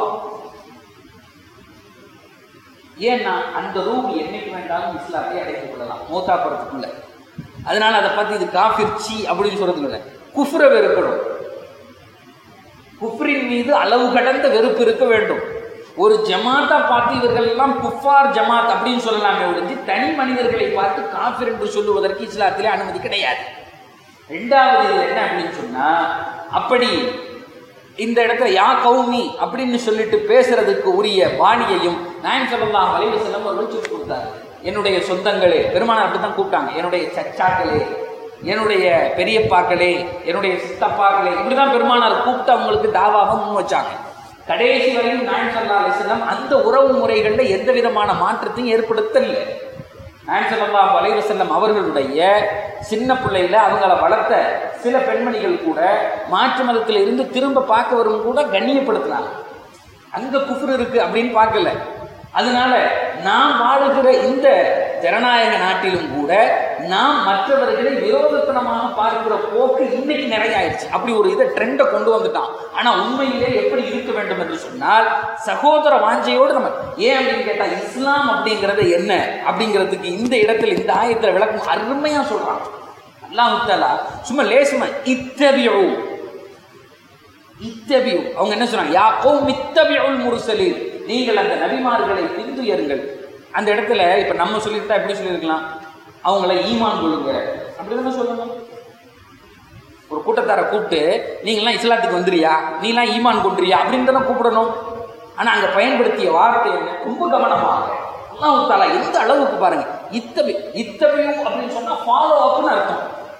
ஏன்னா அந்த ரூம் என்னைக்கு வேண்டாலும் இஸ்லாத்தை அடைத்துக் கொள்ளலாம் மோத்தா போறதுக்குள்ள அதனால அதை பார்த்து இது காஃபிர்ச்சி அப்படின்னு சொல்றது இல்லை குஃப்ர வெறுக்கணும் குஃப்ரின் மீது அளவு கடந்த வெறுப்பு இருக்க வேண்டும் ஒரு ஜமாத்தா பார்த்து இவர்கள் எல்லாம் குஃபார் ஜமாத் அப்படின்னு சொல்லலாமே ஒழிஞ்சு தனி மனிதர்களை பார்த்து காஃபிர் என்று சொல்லுவதற்கு இஸ்லாத்திலே அனுமதி கிடையாது ரெண்டாவது இது என்ன அப்படின்னு சொன்னா அப்படி இந்த இடத்துல யா கௌமி அப்படின்னு சொல்லிட்டு பேசுறதுக்கு உரிய பாணியையும் நாயன் சொல்லலாம் வலைவு செல்லம் அவர்கள் சொல்லி கொடுத்தாரு என்னுடைய சொந்தங்களே பெருமானார் அப்படித்தான் கூப்பிட்டாங்க என்னுடைய சச்சாக்களே என்னுடைய பெரியப்பாக்களே என்னுடைய சித்தப்பாக்களே இப்படிதான் பெருமானார் கூப்பிட்டு அவங்களுக்கு தாவாக முன் வச்சாங்க கடைசி வரையும் நாயன் சல்லா அலிஸ்லாம் அந்த உறவு முறைகளில் எந்த விதமான மாற்றத்தையும் ஏற்படுத்தல நாயன் சல்லா அலைவசல்லம் அவர்களுடைய சின்ன பிள்ளையில அவங்கள வளர்த்த சில பெண்மணிகள் கூட மாற்று மதத்தில் இருந்து திரும்ப பார்க்க வரும் கூட கண்ணியப்படுத்தினாங்க அங்க குஃபுர் இருக்கு அப்படின்னு பார்க்கல அதனால நாம் வாழுகிற இந்த ஜனநாயக நாட்டிலும் கூட நாம் மற்றவர்களை விரோதத்தனமாக பார்க்கிற போக்கு இன்னைக்கு நிறைய ஆயிடுச்சு அப்படி ஒரு இதை ட்ரெண்டை கொண்டு வந்துட்டான் ஆனா உண்மையிலே எப்படி இருக்க வேண்டும் என்று சொன்னால் சகோதர வாஞ்சையோடு நம்ம ஏன் அப்படின்னு கேட்டா இஸ்லாம் அப்படிங்கிறது என்ன அப்படிங்கிறதுக்கு இந்த இடத்துல இந்த ஆயத்துல விளக்கம் அருமையா சொல்றான் அல்லாஹ் முத்தாலா சும்மா லேசுமா இத்தபியோ இத்தபியு அவங்க என்ன சொன்னாங்க யா கௌம் இத்தபியுல் முர்சலீன் நீங்கள் அந்த நபிமார்களை பின்துயருங்கள் அந்த இடத்துல இப்ப நம்ம சொல்லியிருந்தா எப்படி சொல்லியிருக்கலாம் அவங்கள ஈமான் கொள்ளுங்க அப்படிதானே சொல்லணும் ஒரு கூட்டத்தாரை கூப்பிட்டு நீங்களாம் இஸ்லாத்துக்கு வந்துறியா நீலாம் ஈமான் கொண்டுறியா அப்படின்னு தானே கூப்பிடணும் ஆனா அங்க பயன்படுத்திய வார்த்தை என்ன ரொம்ப கவனமாக அல்லாஹ் தாலா எந்த அளவுக்கு பாருங்க இத்தபி இத்தபியும் அப்படின்னு சொன்னா ஃபாலோ அப்னு அர்த்தம்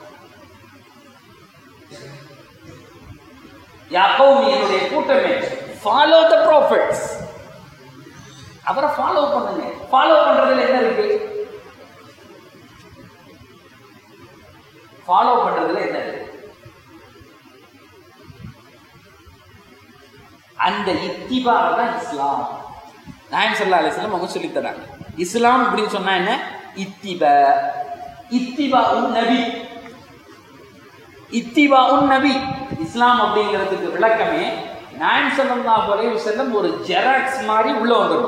யாக்கோமி என்னுடைய கூட்டமே ஃபாலோ த ப்ராஃபிட்ஸ் அவரை ஃபாலோ பண்ணுங்க ஃபாலோ பண்றதுல என்ன இருக்கு ஃபாலோ பண்றதுல என்ன இருக்கு அந்த இத்திபா தான் இஸ்லாம் நாயம் சல்லா அலிஸ்லாம் அவங்க சொல்லி தராங்க இஸ்லாம் அப்படின்னு சொன்னா என்ன இத்திப இத்திபா உன் நபி இத்திபா உன் நபி இஸ்லாம் அப்படிங்கிறதுக்கு விளக்கமே நாயம் சல்லல்லாஹு அலைஹி வஸல்லம் ஒரு ஜெராக்ஸ் மாதிரி உள்ள வந்துடும்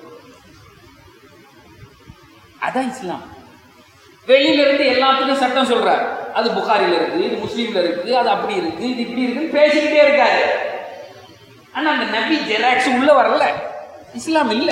அதான் இஸ்லாம் வெளியில இருந்து எல்லாத்துக்கும் சட்டம் சொல்றாரு அது புகாரில இருக்கு இது முஸ்லீம்ல இருக்கு அது அப்படி இருக்கு இது இப்படி இருக்குன்னு பேசிக்கிட்டே இருக்காரு ஆனா அந்த நபி ஜெராக்ஸ் உள்ள வரல இஸ்லாம் இல்ல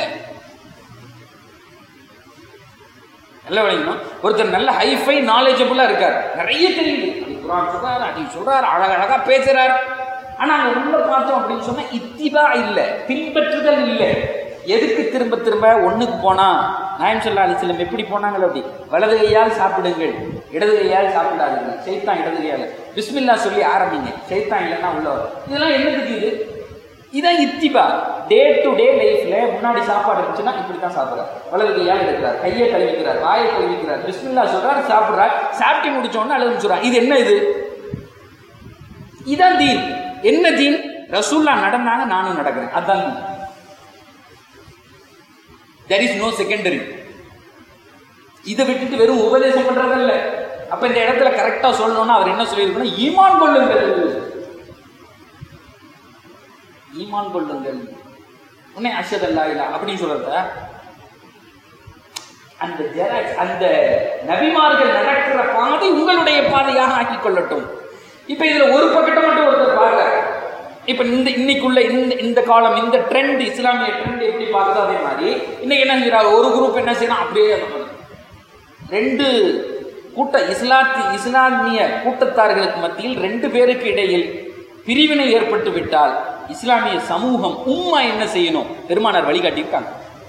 நல்ல விளங்கணும் ஒருத்தர் நல்ல ஹைஃபை நாலேஜபிளா இருக்கார் நிறைய தெரியுது அது குரான் சொல்றாரு அடி சொல்றாரு அழகழகா பேசுறாரு ஆனா அங்க உள்ள பார்த்தோம் அப்படின்னு சொன்னா இத்திபா இல்ல பின்பற்றுதல் இல்ல எதுக்கு திரும்ப திரும்ப ஒண்ணுக்கு போனா நாயம் சொல்லா அலிஸ்லம் எப்படி போனாங்களோ அப்படி வலது கையால் சாப்பிடுங்கள் இடது கையால் சாப்பிடாதீங்க சைத்தான் இடது கையால் பிஸ்மில்லா சொல்லி ஆரம்பிங்க சைத்தான் இல்லைன்னா உள்ள வரும் இதெல்லாம் என்னதுக்கு இது இதான் இத்திபா டே டு டே லைஃப்ல முன்னாடி சாப்பாடு இருந்துச்சுன்னா இப்படி தான் சாப்பிட்றாரு வலது கையால் எடுக்கிறார் கையை கழுவிக்கிறார் வாயை கழுவிக்கிறார் பிஸ்மில்லா சொல்றாரு சாப்பிட்றார் சாப்பிட்டு முடிச்சோன்னு அழுது சொல்றார் இது என்ன இது இதான் தீன் என்ன தீன் ரசூல்லா நடந்தாங்க நானும் நடக்கிறேன் அதான் தீன் தெர் இஸ் நோ செகண்டரி இதை விட்டுட்டு வெறும் உபதேசம் பண்றதல்ல அப்ப இந்த இடத்துல கரெக்டா சொல்லணும்னா அவர் என்ன சொல்லியிருக்கணும் ஈமான் கொள்ளுங்கள் ஈமான் கொள்ளுங்கள் உன்னை அஷத் அல்லா இல்லா அப்படின்னு சொல்றத அந்த ஜெராக்ஸ் அந்த நபிமார்கள் நடக்கிற பாதை உங்களுடைய பாதையாக ஆக்கிக் கொள்ளட்டும் இப்ப இதுல ஒரு பக்கத்தை மட்டும் ஒருத்தர் பாருங்க இப்ப இந்த இன்னைக்குள்ள இந்த இந்த காலம் இந்த ட்ரெண்ட் இஸ்லாமிய ட்ரெண்ட் எப்படி பார்க்குதோ அதே மாதிரி இன்னைக்கு என்ன செய்யறாங்க ஒரு குரூப் என்ன செய்யணும் அப்படியே அதை பண்ணுது. ரெண்டு கூட்ட இஸ்லாத்தி இஸ்லாமிய கூட்டத்தார்களுக்கு மத்தியில் ரெண்டு பேருக்கு இடையில் பிரிவினை ஏற்பட்டு விட்டால் இஸ்லாமிய சமூகம் உம்மா என்ன செய்யணும் பெருமானார் வழிகாட்டியிருக்காங்க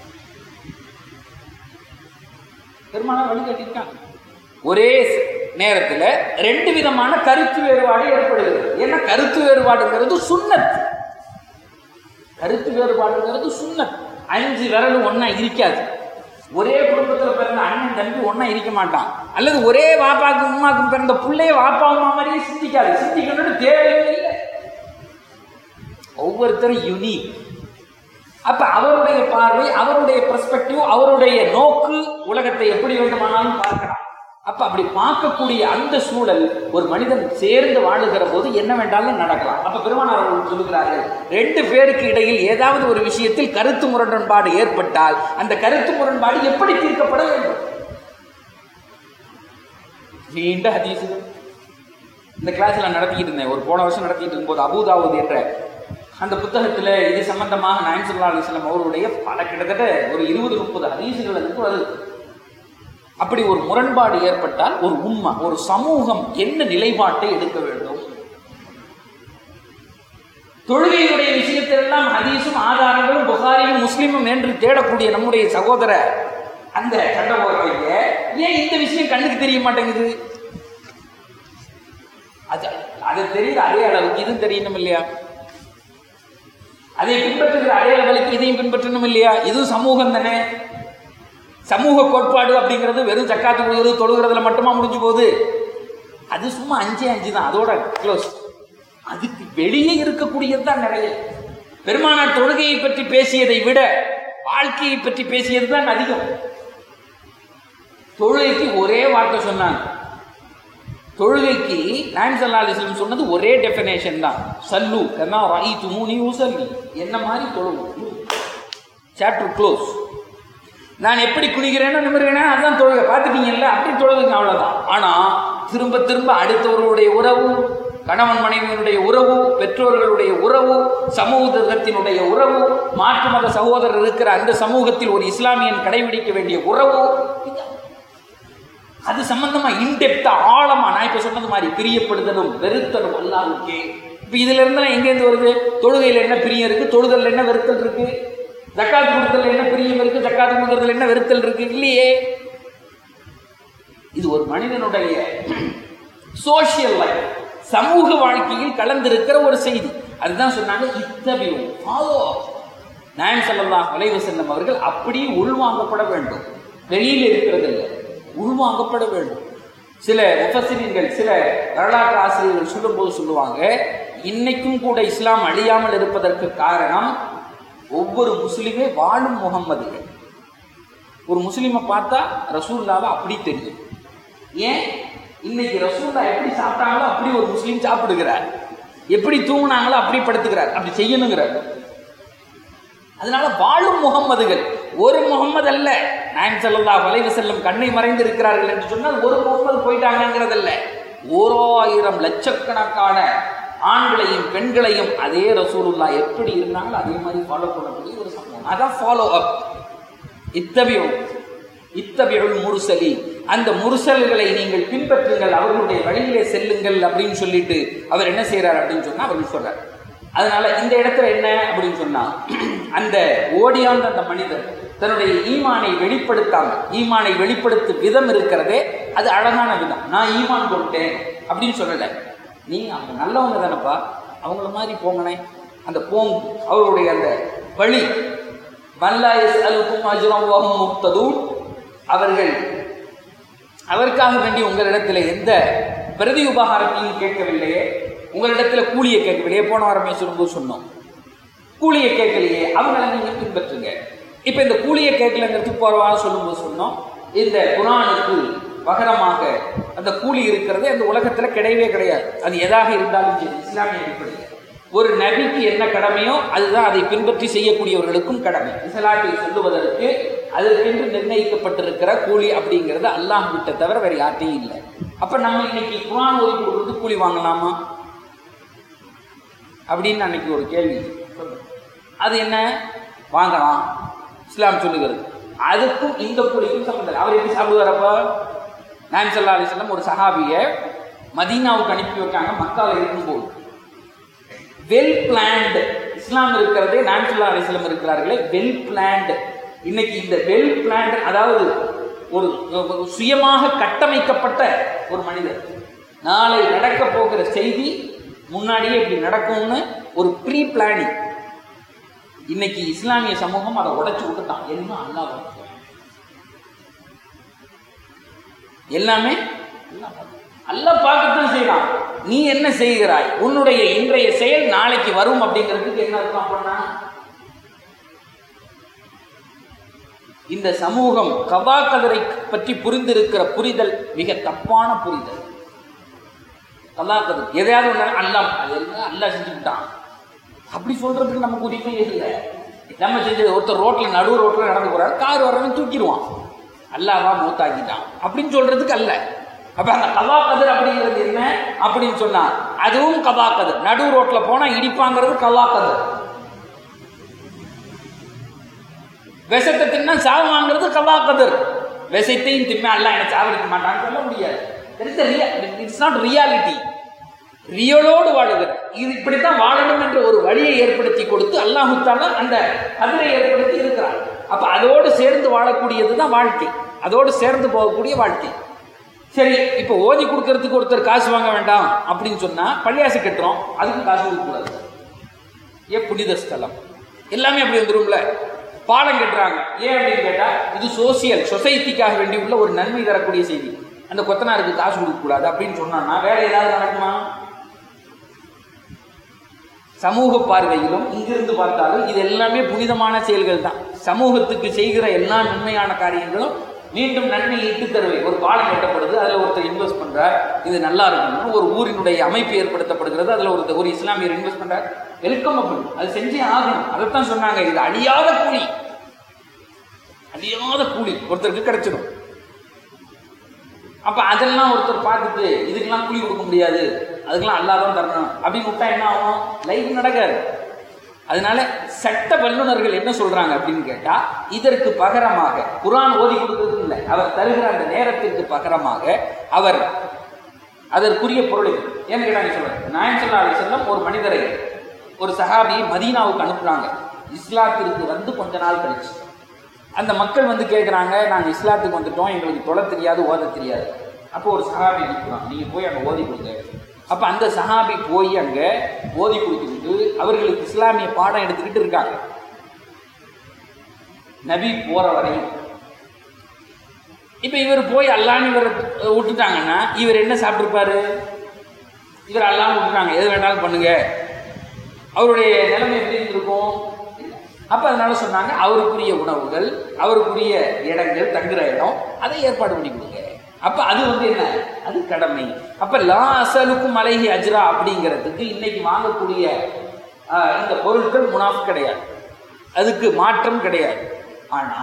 பெருமானார் வழிகாட்டியிருக்காங்க ஒரே நேரத்தில் ரெண்டு விதமான கருத்து வேறுபாடு ஏற்படுகிறது ஏன்னா கருத்து வேறுபாடுங்கிறது சுன்னத் கருத்து வேறுபாடுங்கிறது சுன்னத் அஞ்சு விரலும் ஒண்ணா இருக்காது ஒரே குடும்பத்தில் பிறந்த அண்ணன் தம்பி ஒண்ணா இருக்க மாட்டான் அல்லது ஒரே வாப்பாக்கும் உமாக்கும் பிறந்த பிள்ளைய வாப்பா உமா மாதிரியே சிந்திக்காது சிந்திக்கணும்னு தேவையே இல்லை ஒவ்வொருத்தரும் யுனிக் அப்ப அவருடைய பார்வை அவருடைய பெர்ஸ்பெக்டிவ் அவருடைய நோக்கு உலகத்தை எப்படி வேண்டுமானாலும் பார்க்கலாம் அப்ப அப்படி பார்க்கக்கூடிய அந்த சூழல் ஒரு மனிதன் சேர்ந்து வாழுகிற போது என்ன வேண்டாலும் நடக்கலாம் அப்ப பெருமானார் அவர்கள் சொல்லுகிறார்கள் ரெண்டு பேருக்கு இடையில் ஏதாவது ஒரு விஷயத்தில் கருத்து முரண்பாடு ஏற்பட்டால் அந்த கருத்து முரண்பாடு எப்படி தீர்க்கப்பட வேண்டும் நீண்ட ஹதீசுகள் இந்த கிளாஸ்ல நடத்திக்கிட்டு இருந்தேன் ஒரு போன வருஷம் நடத்திட்டு இருக்கும்போது அபுதாவுத் என்ற அந்த புத்தகத்துல இது சம்பந்தமாக நாயம் சல்லா அலிஸ்லாம் அவருடைய பல கிட்டத்தட்ட ஒரு இருபது முப்பது ஹதீசுகள் அதுக்கு வருது அப்படி ஒரு முரண்பாடு ஏற்பட்டால் ஒரு உண்மை ஒரு சமூகம் என்ன நிலைப்பாட்டை எடுக்க வேண்டும் தொழுகையுடைய விஷயத்திலெல்லாம் ஹதீஸும் ஆதாரங்களும் புகாரியும் முஸ்லீமும் என்று தேடக்கூடிய நம்முடைய சகோதர அந்த சட்ட போறவங்க ஏன் இந்த விஷயம் கண்ணுக்கு தெரிய மாட்டேங்குது அது அது தெரியுது அதே அளவுக்கு இதுவும் தெரியணும் இல்லையா அதை பின்பற்றுகிற அதே அளவுக்கு இதையும் பின்பற்றணும் இல்லையா இதுவும் சமூகம் தானே சமூக கோட்பாடு அப்படிங்கிறது வெறும் சக்காத்து கொடுக்கிறது தொழுகிறதுல மட்டுமா முடிஞ்சு போகுது அது சும்மா அஞ்சே அஞ்சு தான் அதோட க்ளோஸ் அதுக்கு வெளியே இருக்கக்கூடியது தான் நிறைய பெருமானார் தொழுகையை பற்றி பேசியதை விட வாழ்க்கையை பற்றி பேசியது தான் அதிகம் தொழுகைக்கு ஒரே வார்த்தை சொன்னாங்க தொழுகைக்கு நாயம் சல்லா அலிஸ்லம் சொன்னது ஒரே டெஃபினேஷன் தான் சல்லு கன்னா ராயி துமூனி உசல்லி என்ன மாதிரி தொழுவோம் சாப்டர் க்ளோஸ் நான் எப்படி குளிக்கிறேனோ நிமிர்கிறேனோ அதான் தொழுகை பார்த்துட்டீங்கல்ல அப்படி தொழுதுங்க அவ்வளோதான் ஆனால் திரும்ப திரும்ப அடுத்தவர்களுடைய உறவு கணவன் மனைவியினுடைய உறவு பெற்றோர்களுடைய உறவு சமூகத்தினுடைய உறவு மாற்று மத சகோதரர் இருக்கிற அந்த சமூகத்தில் ஒரு இஸ்லாமியன் கடைபிடிக்க வேண்டிய உறவு அது சம்பந்தமா இன்டெப்தா ஆழமா நான் இப்ப சொன்னது மாதிரி பிரியப்படுதலும் வெறுத்தலும் அல்லாஹ்வுக்கே இப்ப இதுல இருந்து எங்க இருந்து வருது தொழுகையில என்ன பிரியம் இருக்கு தொழுதல்ல என்ன வெறுத்தல் இருக்கு ஜக்காத்து கொடுத்தல் என்ன பிரியம் இருக்கு ஜக்காத்து கொடுக்கறதுல என்ன வெறுத்தல் இருக்கு இல்லையே இது ஒரு மனிதனுடைய சோசியல் லைஃப் சமூக வாழ்க்கையில் கலந்திருக்கிற ஒரு செய்தி அதுதான் சொன்னாங்க இத்தபியும் ஃபாலோ நாயம் ஸல்லல்லாஹு அலைஹி வஸல்லம் அவர்கள் அப்படியே உள்வாங்கப்பட வேண்டும் வெளியில் இருக்கிறது இல்லை உள்வாங்கப்பட வேண்டும் சில முஃபஸ்ஸிரீன்கள் சில வரலாற்று ஆசிரியர்கள் சொல்லும்போது சொல்லுவாங்க இன்னைக்கும் கூட இஸ்லாம் அழியாமல் இருப்பதற்கு காரணம் ஒவ்வொரு முஸ்லிமே வாழும் முகம்மதுகள் ஒரு முஸ்லிமை பார்த்தா ரசூல்லாவை அப்படி தெரியும் ஏன் இன்னைக்கு ரசூல்லா எப்படி சாப்பிட்டாங்களோ அப்படி ஒரு முஸ்லீம் சாப்பிடுகிறார் எப்படி தூங்குனாங்களோ அப்படி படுத்துக்கிறார் அப்படி செய்யணுங்கிறார் அதனால வாழும் முகம்மதுகள் ஒரு முகம்மது அல்ல நாயம் ஸல்லல்லாஹு அலைஹி வஸல்லம் கண்ணை மறைந்து இருக்கிறார்கள் என்று சொன்னால் ஒரு முகம்மது போயிட்டாங்கிறதல்ல ஓராயிரம் லட்சக்கணக்கான ஆண்களையும் பெண்களையும் அதே ரசூலுல்லா எப்படி இருந்தாங்களோ அதே மாதிரி ஃபாலோ பண்ணக்கூடிய ஒரு சம்பவம் அதான் ஃபாலோ அப் இத்தபியும் இத்தபியுள் முருசலி அந்த முருசல்களை நீங்கள் பின்பற்றுங்கள் அவர்களுடைய வழியிலே செல்லுங்கள் அப்படின்னு சொல்லிட்டு அவர் என்ன செய்றார் அப்படின்னு சொன்னா அவர் சொல்றார் அதனால இந்த இடத்துல என்ன அப்படின்னு சொன்னா அந்த ஓடியாந்த அந்த மனிதர் தன்னுடைய ஈமானை வெளிப்படுத்தாம ஈமானை வெளிப்படுத்தும் விதம் இருக்கிறதே அது அழகான விதம் நான் ஈமான் கொண்டேன் அப்படின்னு சொல்லல நீங்க அவங்க நல்லவங்க தானப்பா அவங்கள மாதிரி போங்கனே அந்த போங் அவருடைய அந்த வழி மல்லாயஸ் அலுக்கும் அஜுரம் வஹும் முக்ததூன் அவர்கள் அதற்காக வேண்டி உங்களிடத்தில் எந்த பிரதி உபகாரத்தையும் கேட்கவில்லையே உங்களிடத்தில் கூலியை கேட்கவில்லையே போன வாரமே சொல்லும்போது சொன்னோம் கூலியை கேட்கலையே அவங்களை நீங்க பின்பற்றுங்க இப்ப இந்த கூலியை கேட்கலங்கிறதுக்கு போற வாரம் சொல்லும்போது சொன்னோம் இந்த குரானுக்கு பகரமாக அந்த கூலி இருக்கிறது அந்த உலகத்துல கிடையவே கிடையாது அது எதாக இருந்தாலும் சரி இஸ்லாமிய அடிப்படையில் ஒரு நபிக்கு என்ன கடமையோ அதுதான் அதை பின்பற்றி செய்யக்கூடியவர்களுக்கும் கடமை இஸ்லாத்தை சொல்லுவதற்கு அதற்கென்று நிர்ணயிக்கப்பட்டிருக்கிற கூலி அப்படிங்கிறது அல்லாஹ் விட்ட தவிர வேற யார்ட்டையும் இல்லை அப்ப நம்ம இன்னைக்கு குரான் ஓதி கொடுக்கறது கூலி வாங்கலாமா அப்படின்னு அன்னைக்கு ஒரு கேள்வி அது என்ன வாங்கலாம் இஸ்லாம் சொல்லுகிறது அதுக்கும் இந்த கூலிக்கும் சம்பந்தம் இல்லை. அவர் எப்படி சாப்பிடுவாரப்ப நான் சல்லா அலிஸ்லாம் ஒரு சஹாபிய மதீனாவுக்கு அனுப்பி வைக்காங்க மக்காவில் இருக்கும்போது வெல் பிளான்டு இஸ்லாம் இருக்கிறதே நான்சுல்லா அலிஸ்லம் இருக்கிறார்களே வெல் பிளான்டு இன்னைக்கு இந்த வெல் பிளான்டு அதாவது ஒரு ஒரு சுயமாக கட்டமைக்கப்பட்ட ஒரு மனிதர் நாளை நடக்க போகிற செய்தி முன்னாடியே இப்படி நடக்கும்னு ஒரு ப்ரீ பிளானிங் இன்னைக்கு இஸ்லாமிய சமூகம் அதை உடைச்சு விட்டுட்டான் எல்லாம் அல்லாஹ் பார்த்துக்குவான். எல்லாமே அல்லாஹ் பார்க்கத்தான் செய்யறான் நீ என்ன செய்கிறாய் உன்னுடைய இன்றைய செயல் நாளைக்கு வரும் அப்படிங்கிறதுக்கு என்ன அர்த்தம் பண்ணா இந்த சமூகம் கதா கதரை பற்றி புரிந்திருக்கிற புரிதல் மிக தப்பான புரிதல் கதா கதர் எதையாவது ஒண்ணு அல்லாம் அது என்ன அல்லா செஞ்சுக்கிட்டான் அப்படி சொல்றதுக்கு நமக்கு உரிமை இல்லை நம்ம செஞ்சது ஒருத்தர் ரோட்ல நடு ரோட்ல நடந்து போறாரு கார் வரவன் தூக்கிடுவான் அல்லாவா மூத்தாக்கிட்டான் அப்படின்னு சொல்றதுக்கு அல்ல அப்ப அந்த கதா கதிர் அப்படிங்கிறது என்ன அப்படின்னு சொன்னா அதுவும் கதா கதிர் நடு ரோட்ல போனா இடிப்பாங்கிறது கதா கதிர் விஷத்தை தின்னா சாவாங்கிறது கதா கதிர் விஷத்தையும் தின்ன அல்ல என்ன சாவடிக்க மாட்டான்னு சொல்ல முடியாது இட்ஸ் நாட் ரியாலிட்டி ரியலோடு வாழுகிற இது இப்படித்தான் வாழணும் என்ற ஒரு வழியை ஏற்படுத்தி கொடுத்து அல்லாஹு தாலா அந்த கதிரை ஏற்படுத்தி இருக்கிறார் அப்ப அதோடு சேர்ந்து வாழக்கூடியது தான் வாழ்க்கை அதோடு சேர்ந்து போகக்கூடிய வாழ்க்கை சரி இப்போ ஓதி கொடுக்கறதுக்கு ஒருத்தர் காசு வாங்க வேண்டாம் அப்படின்னு சொன்னா பள்ளியாசு கட்டுறோம் அதுக்கு காசு கொடுக்கக்கூடாது ஏ புனித ஸ்தலம் எல்லாமே அப்படி வந்துரும்ல பாலம் கட்டுறாங்க ஏன் அப்படின்னு கேட்டா இது சோசியல் சொசைட்டிக்காக வேண்டி உள்ள ஒரு நன்மை தரக்கூடிய செய்தி அந்த கொத்தனாருக்கு காசு கொடுக்க கூடாது அப்படின்னு சொன்னான்னா வேற ஏதாவது நடக்குமா சமூக பார்வையிலும் இங்கிருந்து பார்த்தாலும் இது எல்லாமே புனிதமான செயல்கள் தான் சமூகத்துக்கு செய்கிற எல்லா நன்மையான காரியங்களும் மீண்டும் நன்மை இட்டு தருவை ஒரு பாலம் கட்டப்படுது அதில் ஒருத்தர் இன்வெஸ்ட் பண்றார் இது நல்லா இருக்கணும் ஒரு ஊரினுடைய அமைப்பு ஏற்படுத்தப்படுகிறது அதில் ஒரு ஒரு இஸ்லாமியர் இன்வெஸ்ட் பண்றார் வெல்கம் அது செஞ்சே ஆகணும் அதைத்தான் சொன்னாங்க இது அழியாத கூலி அழியாத கூலி ஒருத்தருக்கு கிடைச்சிடும் அப்ப அதெல்லாம் ஒருத்தர் பார்த்துட்டு இதுக்கெல்லாம் கூலி கொடுக்க முடியாது அதுக்கெல்லாம் அல்லா தான் தரணும் அப்படின்னு விட்டா என்ன ஆகும் லைஃப் நடக்காது அதனால சட்ட வல்லுநர்கள் என்ன சொல்றாங்க அப்படின்னு கேட்டா இதற்கு பகரமாக குரான் ஓதி கொடுக்கிறது இல்லை அவர் தருகிற அந்த நேரத்திற்கு பகரமாக அவர் அதற்குரிய பொருள் இது. ஏன்னு கேட்டா நீங்க சொல்றேன் நாயம் சொல்லா அலி செல்லம் ஒரு மனிதரை ஒரு சஹாபியை மதீனாவுக்கு அனுப்புறாங்க இஸ்லாத்திற்கு வந்து கொஞ்ச நாள் கழிச்சு அந்த மக்கள் வந்து கேட்குறாங்க நாங்கள் இஸ்லாத்துக்கு வந்துட்டோம் எங்களுக்கு தொலை தெரியாது ஓத தெரியாது அப்போ ஒரு சஹாபி அனுப்புறாங்க நீங்கள் போய் அங்கே ஓதி கொடுங்க அப்போ அந்த சஹாபி போய் அங்கே ஓதி கொடுத்துக்கிட்டு அவர்களுக்கு இஸ்லாமிய பாடம் எடுத்துக்கிட்டு இருக்காங்க நபி போற வரையும் இப்போ இவர் போய் அல்லான்னு இவர் விட்டுட்டாங்கன்னா இவர் என்ன சாப்பிட்ருப்பாரு இவர் அல்லாம விட்டுறாங்க எது வேணாலும் பண்ணுங்க அவருடைய நிலைமை எப்படி இருந்திருக்கும் அப்ப அதனால சொன்னாங்க அவருக்குரிய உணவுகள் அவருக்குரிய இடங்கள் தங்குற இடம் அதை ஏற்பாடு பண்ணி கொடுங்க அப்ப அது வந்து என்ன அது கடமை அப்ப லா அசலுக்கும் அலைஹி அஜ்ரா அப்படிங்கிறதுக்கு இன்னைக்கு வாங்கக்கூடிய ஆஹ், இந்த பொருட்கள் முனாஃப் கிடையாது அதுக்கு மாற்றம் கிடையாது ஆனா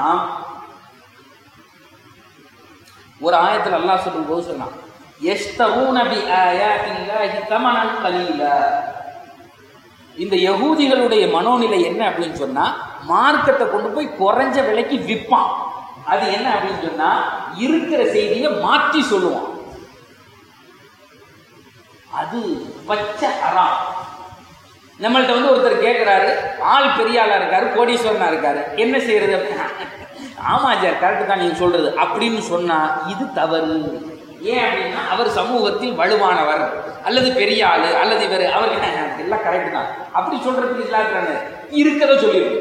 ஒரு ஆயத்தில் அல்லாஹ் சொல்லும்போது சொன்னான் எஸ்தூன பி ஆயாத்தில்லாஹி தமனன் கலீலா இந்த யகூதிகளுடைய மனோநிலை என்ன அப்படின்னு சொன்னா மார்க்கத்தை கொண்டு போய் குறைஞ்ச விலைக்கு விற்பான் அது என்ன அப்படின்னு சொன்னா இருக்கிற செய்தியை மாற்றி சொல்லுவான் அது பச்சை அறாம் நம்மள்ட்ட வந்து ஒருத்தர் கேட்குறாரு ஆள் பெரிய ஆளா இருக்காரு கோடீஸ்வரனா இருக்காரு என்ன செய்யறது அப்படின்னா ஆமா சார் கரெக்டு தான் நீங்க சொல்றது அப்படின்னு சொன்னா இது தவறு ஏன் அப்படின்னா அவர் சமூகத்தில் வலுவானவர் அல்லது பெரிய ஆளு அல்லது இவர் அவர் என்ன எல்லாம் கரெக்ட் தான் அப்படி சொல்றதுக்கு இல்லாத இருக்கத சொல்லிடுது